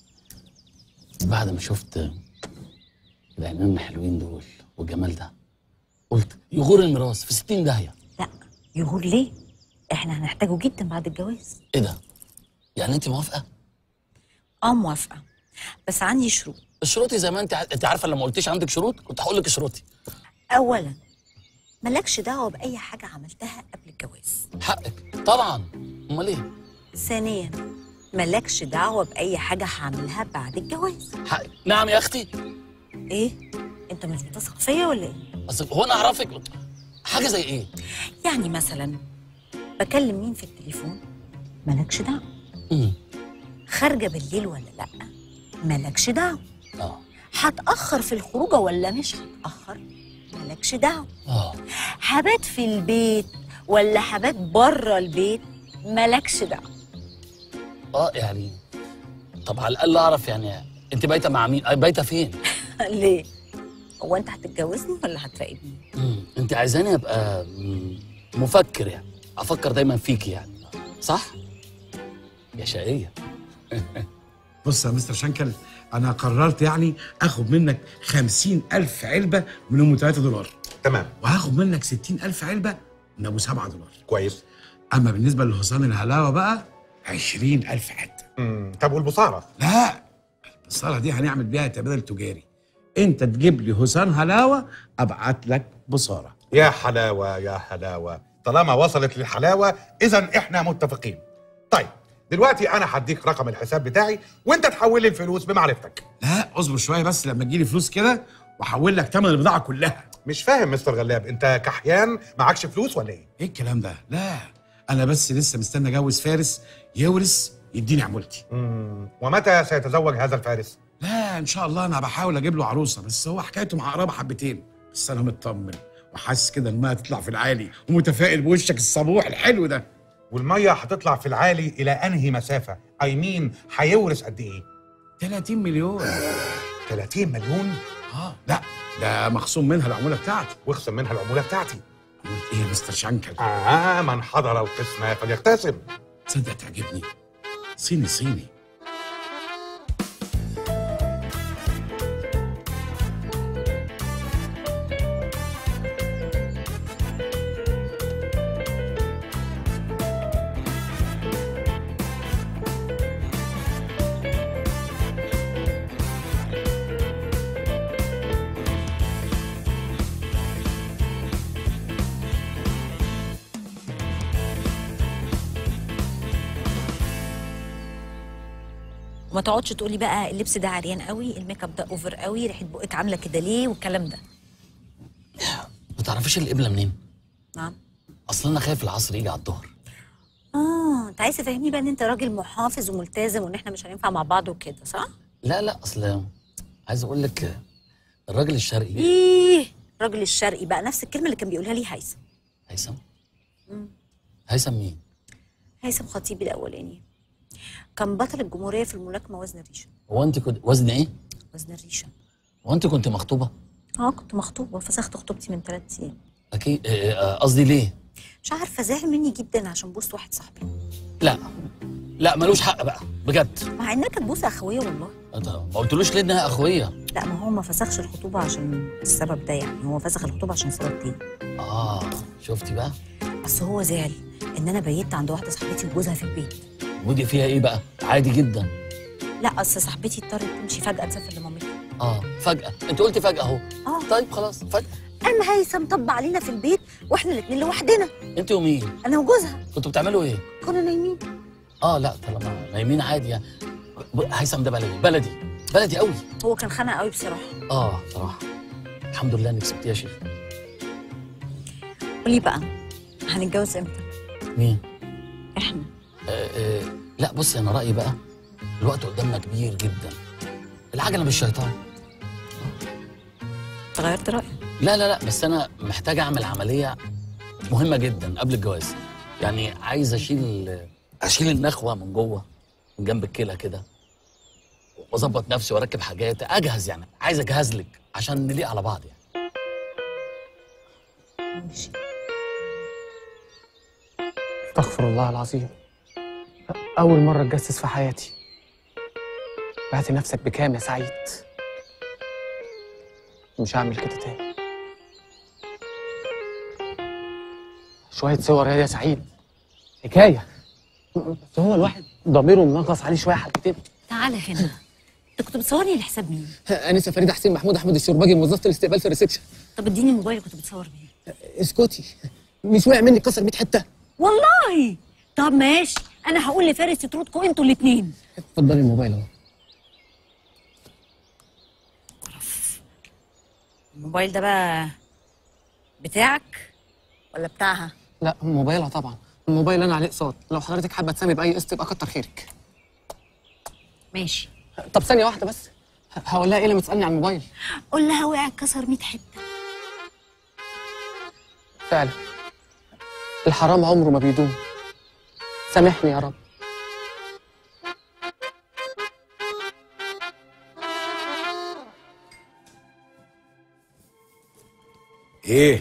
بعد ما شفت العينين الحلوين دول والجمال ده قلت يغور الميراث في 60 داهية لا يغور ليه احنا هنحتاجه جدا بعد الجواز إيه ده؟ يعني أنت موافقة؟ اه موافقه بس عندي شروط شروطي زي ما أنت ع... أنت عارفة لما قلتيش عندك شروط كنت هقول لك شروطي اولا مالكش دعوه باي حاجه عملتها قبل الجواز حقك طبعا أمال إيه؟ ثانيا مالكش دعوه باي حاجه هعملها بعد الجواز حقك نعم يا أختي ايه انت مش بتثق فيا ولا ايه أصل هو أنا أعرفك حاجة زي إيه؟ يعني مثلا بكلم مين في التليفون مالكش دعوه مم. خارجه بالليل ولا لا مالكش دعوه آه هتاخر في الخروجه ولا مش هتاخر مالكش دعوه آه هبات في البيت ولا هبات بره البيت مالكش دعوه آه يعني طب على الأقل أعرف يعني أنت بايتة مع مين؟ أي بايتة فين؟ ليه هو انت هتتجوزني ولا هتراقبني مم. أنت عايزاني أبقى مم، مفكر يعني أفكر دايما فيكي يعني صح؟ يا شقية بص يا مستر شنكل انا قررت يعني اخد منك خمسين الف علبه من ام 3 دولار تمام وهاخد منك ستين الف علبه من ابو 7 دولار كويس اما بالنسبه لحصان الهلاوه بقى عشرين الف حته مم. طب والبصاره لا الصاله دي هنعمل بيها تبادل تجاري انت تجيب لي حصان هلاوه ابعت لك بصاره يا حلاوه يا حلاوه طالما وصلت للحلاوه اذا احنا متفقين طيب دلوقتي انا هديك رقم الحساب بتاعي وانت تحول لي الفلوس بمعرفتك لا اصبر شويه بس لما تجيلي فلوس كده واحول لك ثمن البضاعه كلها مش فاهم مستر غلاب انت كحيان معكش فلوس ولا ايه ايه الكلام ده لا انا بس لسه مستني اجوز فارس يورث يديني عمولتي مم. ومتى سيتزوج هذا الفارس لا ان شاء الله انا بحاول اجيب له عروسه بس هو حكايته مع قرابه حبتين بس انا مطمن وحاسس كده انها تطلع في العالي ومتفائل بوشك الصبوح الحلو ده والميه هتطلع في العالي الى انهي مسافه اي مين هيورث قد ايه 30 مليون 30 مليون اه لا ده مخصوم منها العموله بتاعتي واخصم منها العموله بتاعتي عموله ايه يا مستر شانكل اه من حضر القسمه فليقتسم تصدق تعجبني صيني صيني وما تقعدش تقولي بقى اللبس ده عريان قوي الميك اب ده اوفر قوي ريحه بقك عامله كده ليه والكلام ده ما تعرفيش القبله منين نعم اصل انا خايف العصر يجي على الظهر اه انت عايز تفهمني بقى ان انت راجل محافظ وملتزم وان احنا مش هينفع مع بعض وكده صح لا لا اصل عايز اقول لك الراجل الشرقي ايه الراجل الشرقي بقى نفس الكلمه اللي كان بيقولها لي هيثم هيثم مم. هيثم مين هيثم خطيبي الاولاني كان بطل الجمهوريه في الملاكمه وزن الريشه هو انت كنت وزن ايه وزن الريشه هو انت كنت مخطوبه اه كنت مخطوبه فسخت خطوبتي من ثلاث ايام اكيد آه، آه، قصدي ليه مش عارفه زعل مني جدا عشان بوست واحد صاحبي لا لا ملوش حق بقى بجد مع انها كانت بوسه اخويه والله انت ما قلتلوش ليه انها اخويه لا ما هو ما فسخش الخطوبه عشان السبب ده يعني هو فسخ الخطوبه عشان سبب تاني اه شفتي بقى بس هو زعل ان انا بيت عند واحده صاحبتي وجوزها في البيت ودي فيها ايه بقى عادي جدا لا اصل صاحبتي اضطرت تمشي فجاه تسافر لمامتها اه فجاه انت قلتي فجاه اهو اه طيب خلاص فجاه قام هيثم طب علينا في البيت واحنا الاثنين لوحدنا انت ومين انا وجوزها كنتوا بتعملوا ايه كنا نايمين اه لا طالما نايمين عادي يعني ب- هيثم ده بلدي بلدي بلدي قوي هو كان خانق قوي بصراحه اه بصراحه الحمد لله انك سبتيه يا شيخ قولي بقى هنتجوز امتى مين احنا آه آه لا بصي انا رايي بقى الوقت قدامنا كبير جدا العجله مش شيطان غيرت رايك لا لا لا بس انا محتاج اعمل عمليه مهمه جدا قبل الجواز يعني عايز اشيل اشيل النخوه من جوه من جنب الكلى كده واظبط نفسي واركب حاجات اجهز يعني عايز اجهز لك عشان نليق على بعض يعني ماشي استغفر الله العظيم أول مرة اتجسس في حياتي بعت نفسك بكام يا سعيد مش هعمل كده تاني شوية صور يا سعيد حكاية بس هو الواحد ضميره منغص عليه شوية حبتين تعالى هنا انت كنت بتصورني لحساب مين أنسة فريدة حسين محمود أحمد الشرباجي موظفة الاستقبال في الريسبشن طب اديني الموبايل اللي كنت بتصور بيه اسكتي مش وقع مني اتكسر 100 حتة والله طب ماشي انا هقول لفارس يطردكم انتوا الاثنين اتفضلي الموبايل اهو الموبايل ده بقى بتاعك ولا بتاعها لا موبايلها طبعا الموبايل انا عليه اقساط لو حضرتك حابه تسامي باي قسط يبقى كتر خيرك ماشي طب ثانيه واحده بس ه- هقول لها ايه لما تسالني عن الموبايل قول لها وقع اتكسر 100 حته فعلا الحرام عمره ما بيدوم سامحني يا رب ايه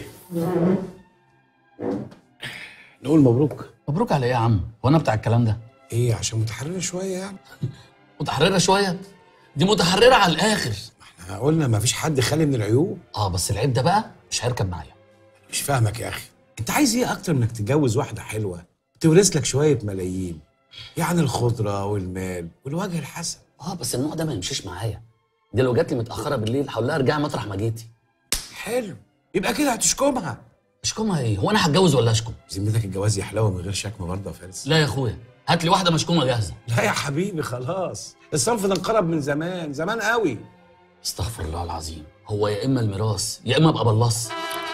نقول مبروك مبروك على ايه يا عم هو انا بتاع الكلام ده ايه عشان متحرره شويه يعني متحرره شويه دي متحرره على الاخر احنا قلنا ما فيش حد خالي من العيوب اه بس العيب ده بقى مش هيركب معايا مش فاهمك يا اخي انت عايز ايه اكتر من انك تتجوز واحده حلوه تورث لك شويه ملايين يعني الخضره والمال والوجه الحسن اه بس النوع ده ما يمشيش معايا دي لو جات لي متاخره بالليل هقول لها ارجعي مطرح ما جيتي حلو يبقى كده هتشكمها اشكمها ايه هو انا هتجوز ولا اشكم ذمتك الجواز يحلو من غير شكم برضه يا فارس لا يا اخويا هات لي واحده مشكومه جاهزه لا يا حبيبي خلاص الصنف ده انقرض من زمان زمان قوي استغفر الله العظيم هو يا اما الميراث يا اما ابقى بلاص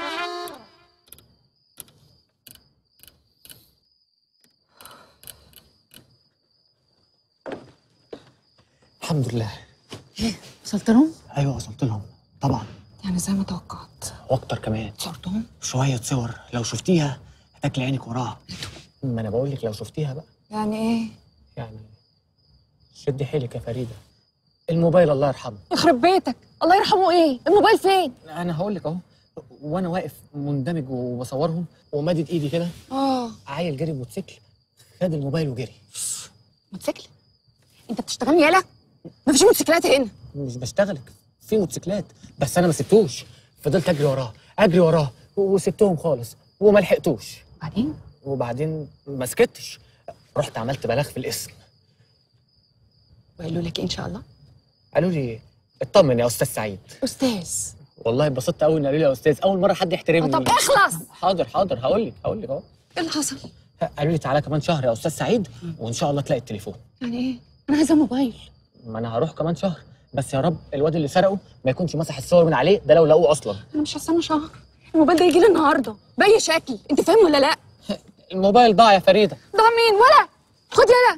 الحمد لله ايه وصلت لهم؟ ايوه وصلت لهم طبعا يعني زي ما توقعت واكتر كمان صورتهم؟ شويه صور لو شفتيها هتاكلي عينك وراها ما انا بقول لك لو شفتيها بقى يعني ايه؟ يعني شدي حيلك يا فريده الموبايل الله يرحمه يخرب بيتك الله يرحمه ايه؟ الموبايل فين؟ انا هقول لك اهو وانا واقف مندمج وبصورهم ومادد ايدي كده اه عيل جري بموتوسيكل خد الموبايل وجري موتوسيكل؟ انت بتشتغلني يالا؟ مفيش موتوسيكلات هنا مش بشتغلك في موتوسيكلات بس انا ما سبتوش فضلت اجري وراه اجري وراه وسبتهم خالص وما لحقتوش بعدين وبعدين ما سكتش رحت عملت بلاغ في الاسم وقالوا لك إيه ان شاء الله؟ قالوا لي اطمن يا استاذ سعيد استاذ والله اتبسطت قوي ان قالوا لي يا استاذ اول مره حد يحترمني طب اخلص حاضر حاضر هقول لك هقول لك اهو ايه اللي حصل؟ قالوا لي تعالى كمان شهر يا استاذ سعيد وان شاء الله تلاقي التليفون يعني ايه؟ انا عايزه موبايل ما انا هروح كمان شهر بس يا رب الواد اللي سرقه ما يكونش مسح الصور من عليه ده لو لقوه اصلا انا مش هستنى شهر الموبايل ده يجي لي النهارده باي شكل انت فاهم ولا لا؟ الموبايل ضاع يا فريده ده مين ولا؟ خد يلا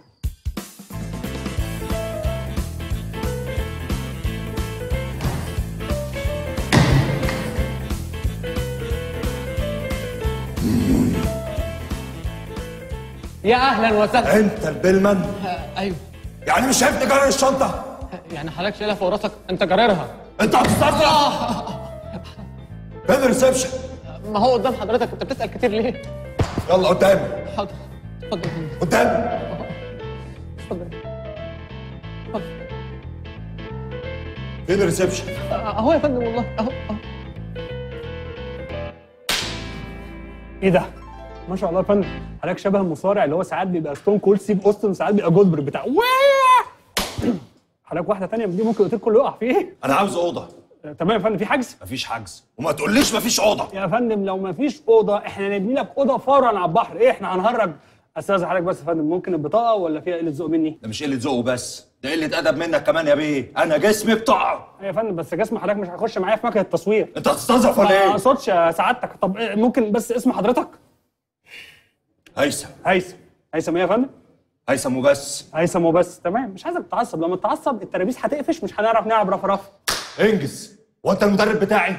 يا اهلا وسهلا انت البلمن ايوه يعني مش شايفني جرر الشنطه يعني حضرتك شايلها فوق راسك انت جررها انت هتسترجع فين الريسبشن ما هو قدام حضرتك انت بتسال كتير ليه يلا قدامي حاضر اتفضل يا فندم. قدامي اتفضل فين الريسبشن اهو يا فندم والله اهو اهو ايه ده؟ ما شاء الله يا فندم حضرتك شبه المصارع اللي هو ساعات بيبقى ستون كول ستيف اوستن وساعات بيبقى جولدبرج بتاع حضرتك واحده ثانيه من دي ممكن الاوتيل كله يقع فيه انا عاوز اوضه تمام يا فندم في حجز مفيش حجز وما تقوليش مفيش اوضه يا فندم لو ما فيش اوضه احنا نبني لك اوضه فورا على البحر ايه احنا هنهرج استاذ حضرتك بس يا فندم ممكن البطاقه ولا فيها قله ذوق مني ده مش قله ذوق بس ده قله ادب منك كمان يا بيه انا جسمي بتاع يا فندم بس جسم حضرتك مش هيخش معايا في مكنه التصوير انت هتستظرف ولا ما ايه اقصدش يا سعادتك طب إيه، ممكن بس اسم حضرتك هيثم هيثم هيثم ايه يا فندم هيثم وبس هيثم وبس تمام مش عايزك تتعصب لما تتعصب الترابيز هتقفش مش هنعرف نلعب رف رف انجز وانت المدرب بتاعي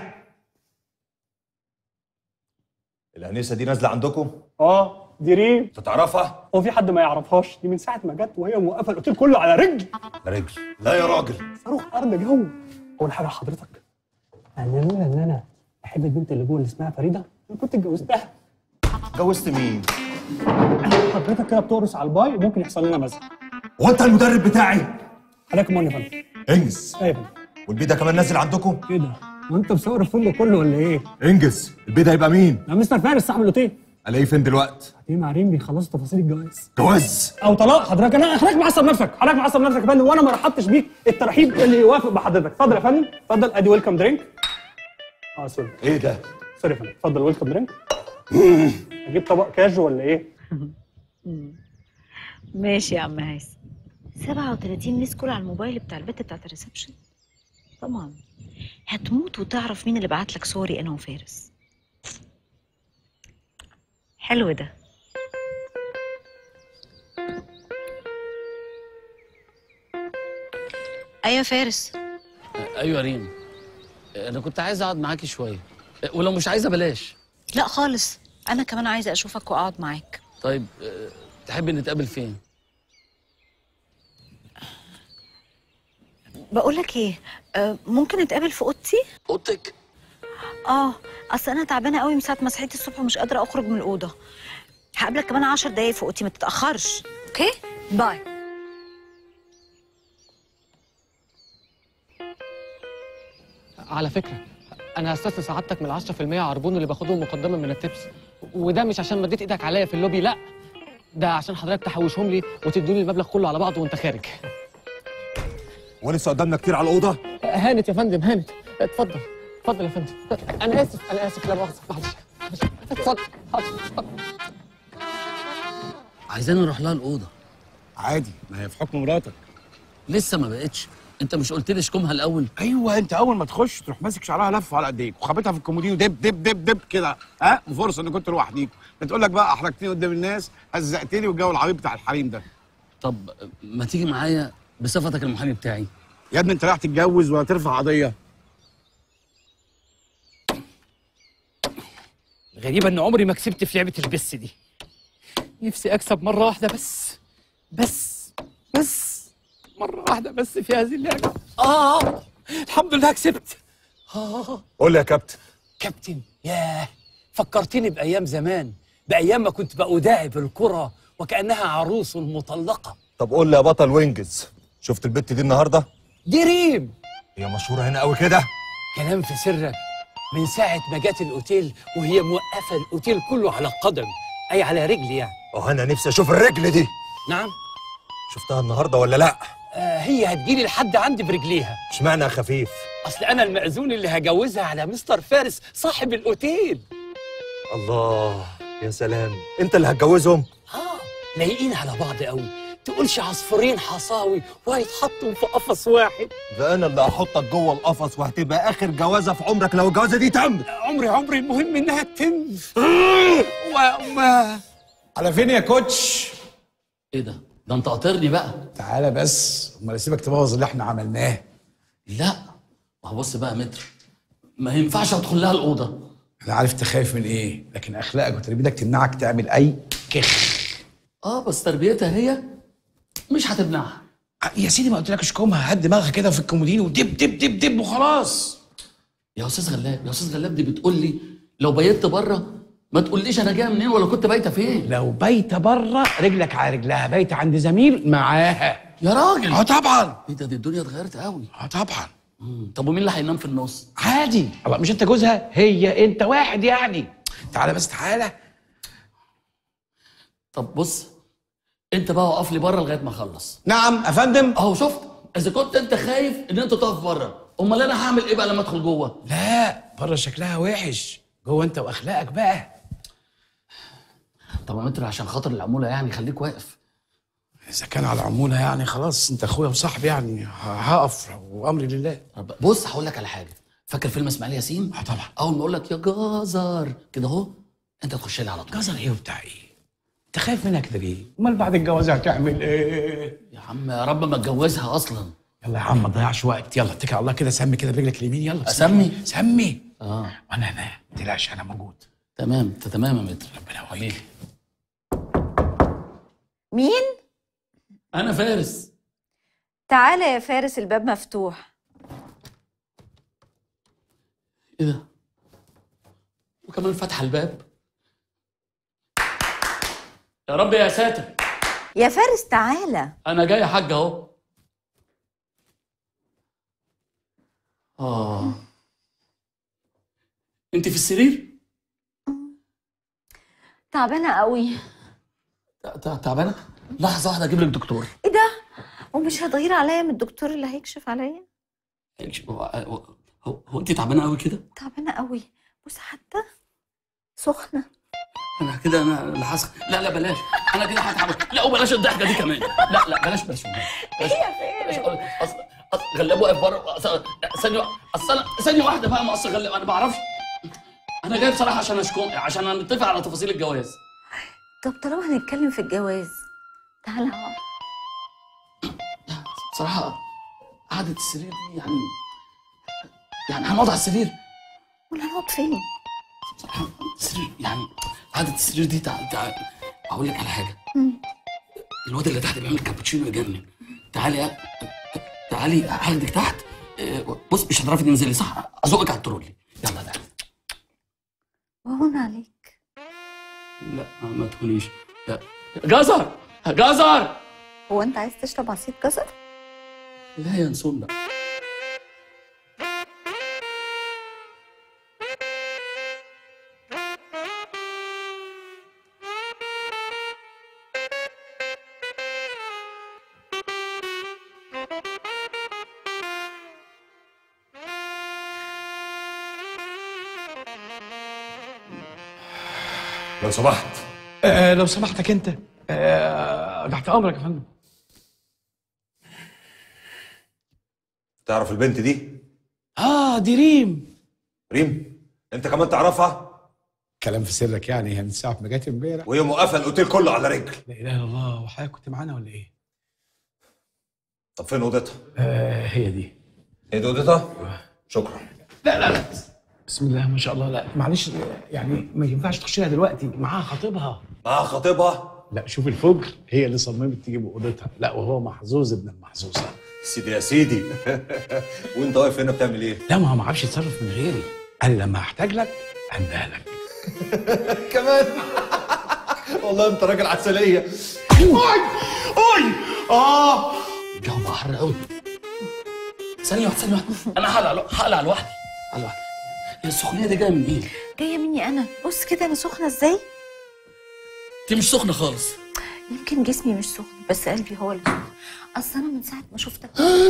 الانسه دي نازله عندكم اه دي ريم انت تعرفها هو في حد ما يعرفهاش دي من ساعه ما جت وهي موقفه الاوتيل كله على رجل رجل لا يا راجل صاروخ ارض جو اول حاجه حضرتك انا لولا ان انا احب البنت اللي جوه اللي اسمها فريده انا كنت اتجوزتها اتجوزت مين حضرتك كده بتقرص على الباي وممكن يحصل لنا مزق وانت المدرب بتاعي حضرتك مون يا فندم انجز ايه يا فندم والبيه ده كمان نازل عندكم ايه ده وانت مصور الفندق كله ولا ايه انجز البيه ده هيبقى مين ده مستر فارس صاحب الاوتيل الاقيه فين دلوقتي ايه مع ريم بيخلصوا تفاصيل الجواز جواز او طلاق حضرتك انا حضرتك معصب نفسك حضرتك معصب نفسك يا فندم وانا ما رحبتش بيك الترحيب اللي يوافق بحضرتك اتفضل يا فندم اتفضل ادي ويلكم درينك اه سوري ايه ده سوري يا فندم اتفضل ويلكم درينك اجيب طبق كاجو ولا ايه ماشي يا عم هيثم 37 ميس كول على الموبايل بتاع البت بتاعت الريسبشن طبعا هتموت وتعرف مين اللي بعت لك صوري انا وفارس حلو ده ايوه فارس ايوه يا ريم انا كنت عايز اقعد معاكي شويه ولو مش عايزه بلاش لا خالص انا كمان عايزه اشوفك واقعد معاك طيب أه، تحبي نتقابل فين بقول لك ايه آه، ممكن نتقابل في اوضتي اوضتك اه اصل انا تعبانه قوي من ساعه ما صحيت الصبح ومش قادره اخرج من الاوضه هقابلك كمان عشر دقايق في اوضتي ما تتاخرش اوكي باي على فكره انا هستثني سعادتك من 10% عربون اللي باخدهم مقدما من التبس وده مش عشان مديت ايدك عليا في اللوبي لا ده عشان حضرتك تحوشهم لي وتدوني المبلغ كله على بعضه وانت خارج ولسه قدامنا كتير على الاوضه هانت يا فندم هانت اتفضل اتفضل يا فندم انا اسف انا اسف لا مؤاخذه معلش معلش. اتفضل حاضر اتفضل عايزاني اروح لها الاوضه عادي ما هي في حكم مراتك لسه ما بقتش انت مش قلت لي اشكمها الاول ايوه انت اول ما تخش تروح ماسك شعرها لف على ايديك وخابطها في الكومودينو دب دب دب دب كده ها فرصه ان كنت لوحديك بتقول لك بقى احرجتني قدام الناس هزقتني والجو العبيط بتاع الحريم ده طب ما تيجي معايا بصفتك المحامي بتاعي يا ابني انت رايح تتجوز ولا ترفع قضيه غريبة إن عمري ما كسبت في لعبة البس دي نفسي أكسب مرة واحدة بس بس بس مرة واحدة بس في هذه اللعبة آه الحمد لله كسبت آه قول لي يا كابتن كابتن ياه فكرتني بأيام زمان بأيام ما كنت بأداعب الكرة وكأنها عروس مطلقة طب قول لي يا بطل وينجز شفت البت دي النهارده دي ريم هي مشهوره هنا قوي كده كلام في سرك من ساعة ما جت الأوتيل وهي موقفة الأوتيل كله على قدم أي على رجل يعني اه انا نفسي اشوف الرجل دي نعم شفتها النهارده ولا لا آه هي هتجيلي لحد عندي برجليها اشمعنى يا خفيف أصل أنا المأذون اللي هجوزها على مستر فارس صاحب الأوتيل الله يا سلام انت اللي هتجوزهم آه لايقين على بعض قوي تقولش عصفورين حصاوي وهيتحطوا في قفص واحد ده انا اللي هحطك جوه القفص وهتبقى اخر جوازه في عمرك لو الجوازه دي تمت عمري عمري المهم إنها تتم وما على فين يا كوتش ايه ده ده انت قاطرني بقى تعالى بس امال اسيبك تبوظ اللي احنا عملناه لا ما هو بص بقى يا متر ما ينفعش ادخل لها الاوضه انا عارف تخاف من ايه لكن اخلاقك وتربيتك تمنعك تعمل اي كخ اه بس تربيتها هي مش هتمنعها يا سيدي ما قلتلكش كومها هات دماغها كده في الكومودينو ودب دب دب دب وخلاص يا استاذ غلاب يا استاذ غلاب دي بتقول لي لو بيت بره ما تقوليش انا جايه منين ولا كنت بايته فين لو بايته بره رجلك على رجلها بايته عند زميل معاها يا راجل اه طبعا ايه ده دي الدنيا اتغيرت قوي اه طبعا مم. طب ومين اللي هينام في النص عادي الله مش انت جوزها هي انت واحد يعني تعالى بس تعالى طب بص انت بقى وقف لي بره لغايه ما اخلص نعم افندم اهو شفت اذا كنت انت خايف ان انت تقف بره امال انا هعمل ايه بقى لما ادخل جوه لا بره شكلها وحش جوه انت واخلاقك بقى طب يا متر عشان خاطر العموله يعني خليك واقف اذا كان على عموله يعني خلاص انت اخويا وصاحبي يعني ه- هقف وامري لله طب بص هقول لك على حاجه فاكر فيلم اسماعيل ياسين اه طبعا اول ما اقول لك يا جزر كده اهو انت تخش لي على طول جزر ايه وبتاع ايه انت خايف منها كده ليه امال بعد الجواز هتعمل ايه يا عم يا رب ما اتجوزها اصلا يلا يا عم ما تضيعش وقت يلا اتكل على الله كده سمي كده برجلك اليمين يلا اسمي سمي اه وانا هنا ما تقلقش انا موجود تمام انت تمام يا متر ربنا يقويك مين؟ انا فارس تعالى يا فارس الباب مفتوح ايه ده وكمان فاتحه الباب يا رب يا ساتر يا فارس تعالى انا جاي يا حاج اهو اه انت في السرير تعبانة قوي تع- تع- تعبانه لحظه واحده اجيب لك دكتور ايه ده؟ ومش هتغير عليا من الدكتور اللي هيكشف عليا؟ هو, هو, هو انت تعبانه قوي كده تعبانة قوي بص حتى سخنة انا كده انا اللي هسخن لا لا بلاش انا كده هتعب لا وبلاش الضحكه دي كمان لا لا بلاش بلاش بلاش ايه يا بلاش فارس؟ اصل أصل غلاب واقف بره أصل- ثانيه اصل انا ثانيه واحده بقى ما اصل غلاب انا ما بعرفش انا جاي بصراحه عشان اشكون عشان نتفق على تفاصيل الجواز طب طالما هنتكلم في الجواز تعالى اقعد بصراحه قعده السرير دي يعني يعني هنقعد على السرير ولا هنقعد فين؟ بصراحه السرير يعني قعده السرير دي تعال تعال اقول لك على حاجه مم. الواد اللي تحت بيعمل كابتشينو يجنن تعالي يا- تعالي هاخدك تحت آه، بص مش هتعرفي تنزلي صح ازقك على الترولي يلا تعالي وهون عليك لا ما تقوليش لا. جزر جزر هو انت عايز تشرب عصير جزر؟ لا يا نسون لا لو سمحت آه لو سمحتك انت آه تحت امرك يا فندم تعرف البنت دي اه دي ريم ريم انت كمان تعرفها كلام في سرك يعني هي من ساعه ما جت امبارح وهي موقفه الاوتيل كله على رجل لا اله الا الله وحضرتك كنت معانا ولا ايه؟ طب فين اوضتها آه هي دي هي دي اوضتها شكرا لا لا لا بسم الله ما شاء الله لا معلش يعني ما ينفعش تخش لها دلوقتي معاها خطيبها معاها خطيبها لا شوف الفجر هي اللي صممت تجيب اوضتها لا وهو محظوظ ابن المحظوظه سيدي يا سيدي وانت واقف هنا بتعمل ايه لا ما هو ما عرفش يتصرف من غيري قال لما احتاج لك هنديها لك كمان والله انت راجل عسليه اوي اه الجو بقى حر قوي ثانية واحدة ثانية واحدة أنا هقلع لو- هقلع لوحدي هقلع لوحدي هي السخونية دي جاية من إيه؟ جايه مني انا بص كده انا سخنه ازاي دي مش سخنة خالص يمكن جسمي مش سخن بس قلبي هو اللي سخن اصل انا من ساعه ما شفتك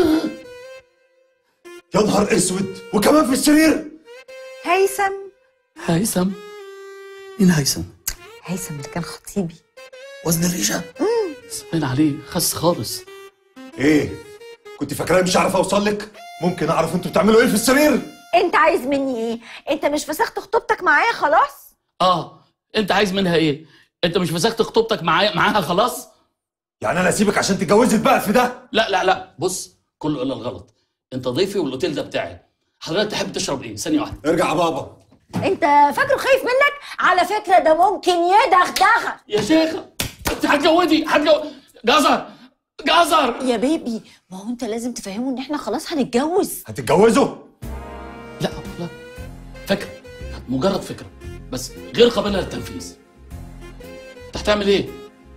يا نهار اسود وكمان في السرير هيثم هيثم مين هيثم؟ هيثم اللي كان خطيبي وزن الريشة؟ باين عليه خس خالص ايه كنت فاكراني مش هعرف اوصل لك ممكن اعرف انتوا بتعملوا ايه في السرير انت عايز مني ايه انت مش فسخت خطوبتك معايا خلاص آه أنت عايز منها إيه؟ أنت مش مسكت خطوبتك معايا معاها خلاص؟ يعني انا اسيبك عشان تتجوزي بقى في ده لا لا لا بص كله إلا الغلط أنت ضيفي والأوتيل ده بتاعي حضرتك تحب تشرب إيه؟ ثانية واحدة ارجع يا بابا انت فاكره خايف منك على فكره ده ممكن يدغدغك يا شيخة أنت هتجوزي هتجوز جزر جزر يا بيبي ما هو انت لازم تفهمه ان احنا خلاص هنتجوز هتتجوزوا لا لا فكرة مجرد فكرة بس غير قابلة للتنفيذ انت هتعمل ايه؟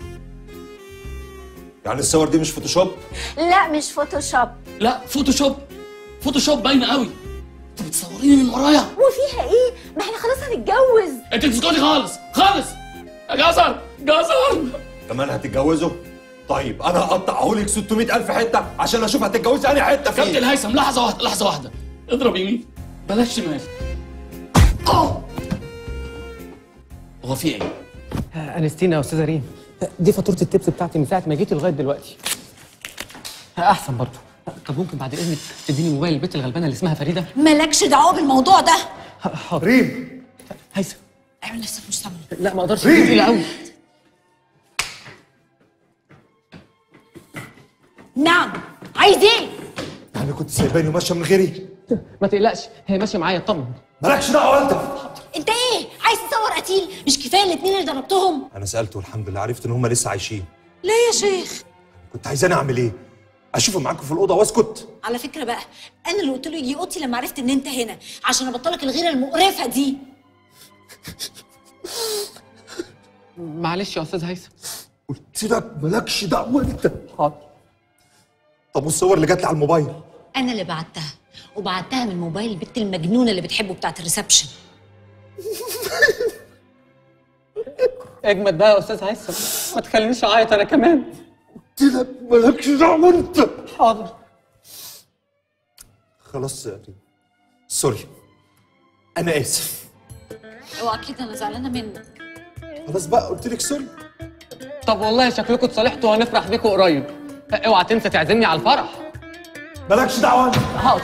يعني الصور دي مش فوتوشوب لا مش فوتوشوب لا فوتوشوب فوتوشوب باينة قوي انت بتصوريني من ورايا وفيها ايه ما احنا خلاص هنتجوز انت تسكتي خالص خالص يا جزر جزر كمان هتتجوزوا طيب انا هقطعهولك 600 الف حته عشان اشوف هتتجوزي انهي حته فيه كابتن هيثم لحظة واحدة لحظة واحدة اضرب يمين بلاش شمال أوه. هو في ايه؟ انستينا يا استاذه ريم دي فاتوره التبس بتاعتي من ساعه ما جيت لغايه دلوقتي احسن برضه طب ممكن بعد اذنك تديني موبايل البنت الغلبانه اللي اسمها فريده مالكش دعوه بالموضوع ده حاضر ريم هيثم اعمل نفسك مش سامع لا ما اقدرش دي تقيله قوي نعم عايز ايه يعني كنت سايباني وماشيه من غيري ما تقلقش هي ماشيه معايا اطمن مالكش دعوه انت انت ايه عايز تصور قتيل مش كفايه الاتنين اللي ضربتهم انا سالته والحمد لله عرفت ان هم لسه عايشين ليه يا شيخ كنت عايزاني اعمل ايه اشوفه معاكم في الاوضه واسكت على فكره بقى انا اللي قلت له يجي اوضتي لما عرفت ان انت هنا عشان ابطلك الغيره المقرفه دي معلش يا استاذ هيثم قلت لك مالكش دعوه انت حاضر طب والصور اللي جات لي على الموبايل انا اللي بعتها وبعتها من موبايل البت المجنونه اللي بتحبه بتاعت الريسبشن اجمد بقى يا استاذ هيثم ما تخلينيش اعيط انا كمان قلت لك مالكش دعوه انت حاضر خلاص يا ريم سوري انا اسف اوعى كده انا زعلانه منك خلاص بقى قلت لك سوري طب والله شكلكم اتصالحتوا وهنفرح بيكم قريب اوعى تنسى تعزمني على الفرح مالكش دعوه انت حاضر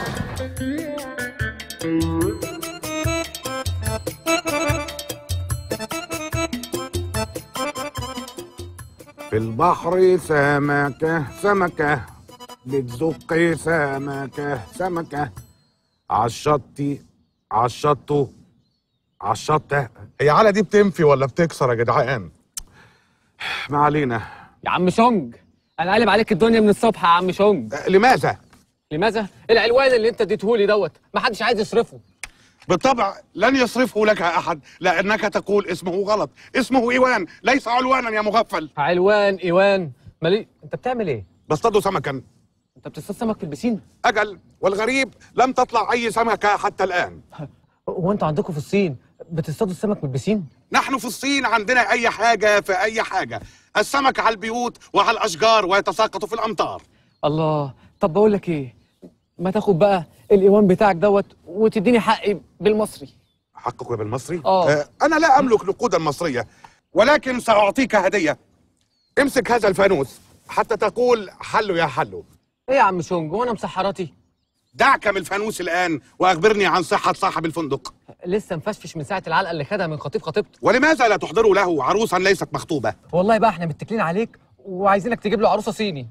في البحر سمكة سمكة بتزق سمكة سمكة عالشط عالشط عالشط هي على دي بتنفي ولا بتكسر يا جدعان ما علينا يا عم شونج انا قالب عليك الدنيا من الصبح يا عم شونج لماذا؟ لماذا؟ العنوان اللي انت اديتهولي دوت ما حدش عايز يصرفه بالطبع لن يصرفه لك احد لانك تقول اسمه غلط اسمه ايوان ليس علوانا يا مغفل علوان ايوان مالي انت بتعمل ايه بصطادوا سمكا انت بتصطاد سمك في البسين اجل والغريب لم تطلع اي سمكه حتى الان هو انتوا عندكم في الصين بتصطادوا السمك من البسين نحن في الصين عندنا اي حاجه في اي حاجه السمك على البيوت وعلى الاشجار ويتساقط في الامطار الله طب بقول لك ايه ما تاخد بقى الايوان بتاعك دوت وتديني حقي بالمصري حقك بالمصري آه. آه انا لا املك نقودا مصريه ولكن ساعطيك هديه امسك هذا الفانوس حتى تقول حلو يا حلو ايه يا عم شونج وانا مسحراتي دعك من الفانوس الان واخبرني عن صحه صاحب الفندق لسه مفشفش من ساعه العلقه اللي خدها من خطيب خطيبته ولماذا لا تحضروا له عروسا ليست مخطوبه والله بقى احنا متكلين عليك وعايزينك تجيب له عروسه صيني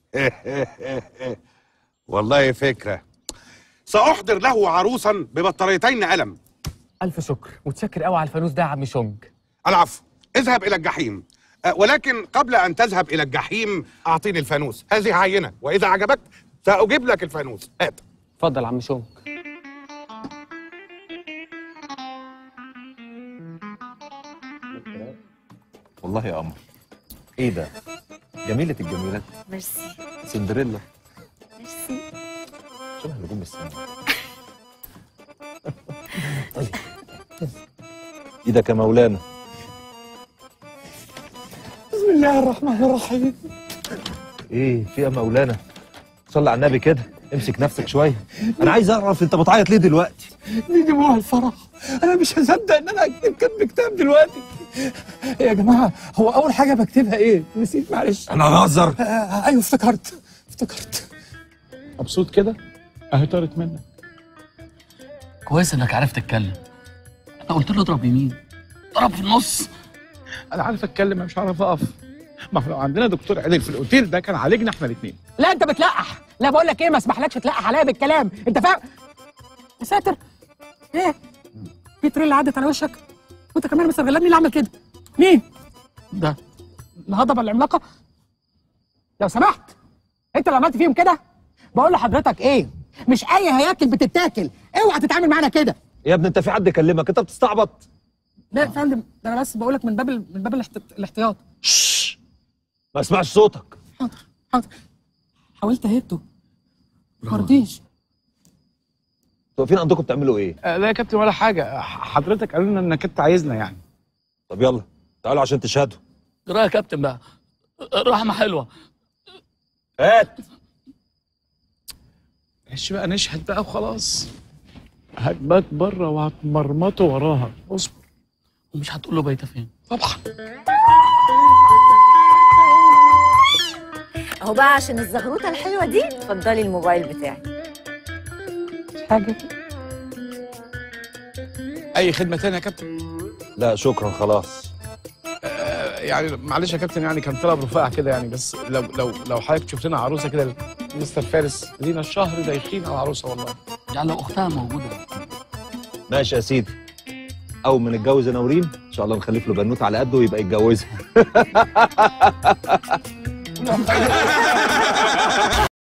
والله فكره ساحضر له عروسا ببطاريتين قلم الف شكر متشكر قوي على الفانوس ده يا عم شونج العفو اذهب الى الجحيم أه، ولكن قبل ان تذهب الى الجحيم اعطيني الفانوس هذه عينه واذا عجبك ساجيب لك الفانوس هات اتفضل يا عم شونج والله يا قمر ايه ده جميلة الجميلات ميرسي سندريلا ميرسي شبه نجوم السماء ايدك يا مولانا بسم الله الرحمن الرحيم ايه في يا مولانا صلي على النبي كده امسك نفسك شويه انا عايز اعرف انت بتعيط ليه دلوقتي دي دموع الفرح انا مش هصدق ان انا اكتب كتب كتاب دلوقتي يا جماعه هو اول حاجه بكتبها ايه نسيت معلش انا بهزر آه ايوه افتكرت افتكرت مبسوط كده اهي طارت منك كويس انك عرفت تتكلم انا قلت له اضرب يمين ضرب في النص انا عارف اتكلم مش عارف اقف ما احنا لو عندنا دكتور عدل في الاوتيل ده كان عالجنا احنا الاثنين لا انت بتلقح لا بقول لك ايه ما اسمحلكش تلقح عليا بالكلام انت فاهم يا ساتر ايه في تريل عدت على وشك وانت كمان مستغلني اللي عمل كده مين ده الهضبه العملاقه لو سمحت انت اللي عملت فيهم كده بقول لحضرتك ايه مش اي هياكل بتتاكل اوعى تتعامل معانا كده يا ابني انت في حد كلمك انت بتستعبط لا يا فندم ده انا بس بقول لك من باب ال- من باب الاحت- الاحتياط ما اسمعش صوتك حاضر حاضر حاولت اهده ما رضيش انتوا واقفين عندكم بتعملوا ايه آه لا يا كابتن ولا حاجه حضرتك قالوا لنا انك انت عايزنا يعني طب يلا تعالوا عشان تشهدوا ايه رايك يا كابتن بقى رحمه حلوه هات معلش بقى نشهد بقى وخلاص هتبات بره وهتمرمطه وراها اصبر ومش هتقول له بايته فين طبعا اهو بقى عشان الزغروطه الحلوه دي اتفضلي الموبايل بتاعي حاجه اي خدمه تانية يا كابتن لا شكرا خلاص آه يعني معلش يا كابتن يعني كان طلب رفيع كده يعني بس لو لو لو حضرتك شفت لنا عروسه كده مستر فارس لينا الشهر دايخين على العروسه والله يعني لو اختها موجوده ماشي يا سيدي اول ما نتجوز انا وريم ان شاء الله نخلف له بنوت على قده ويبقى يتجوزها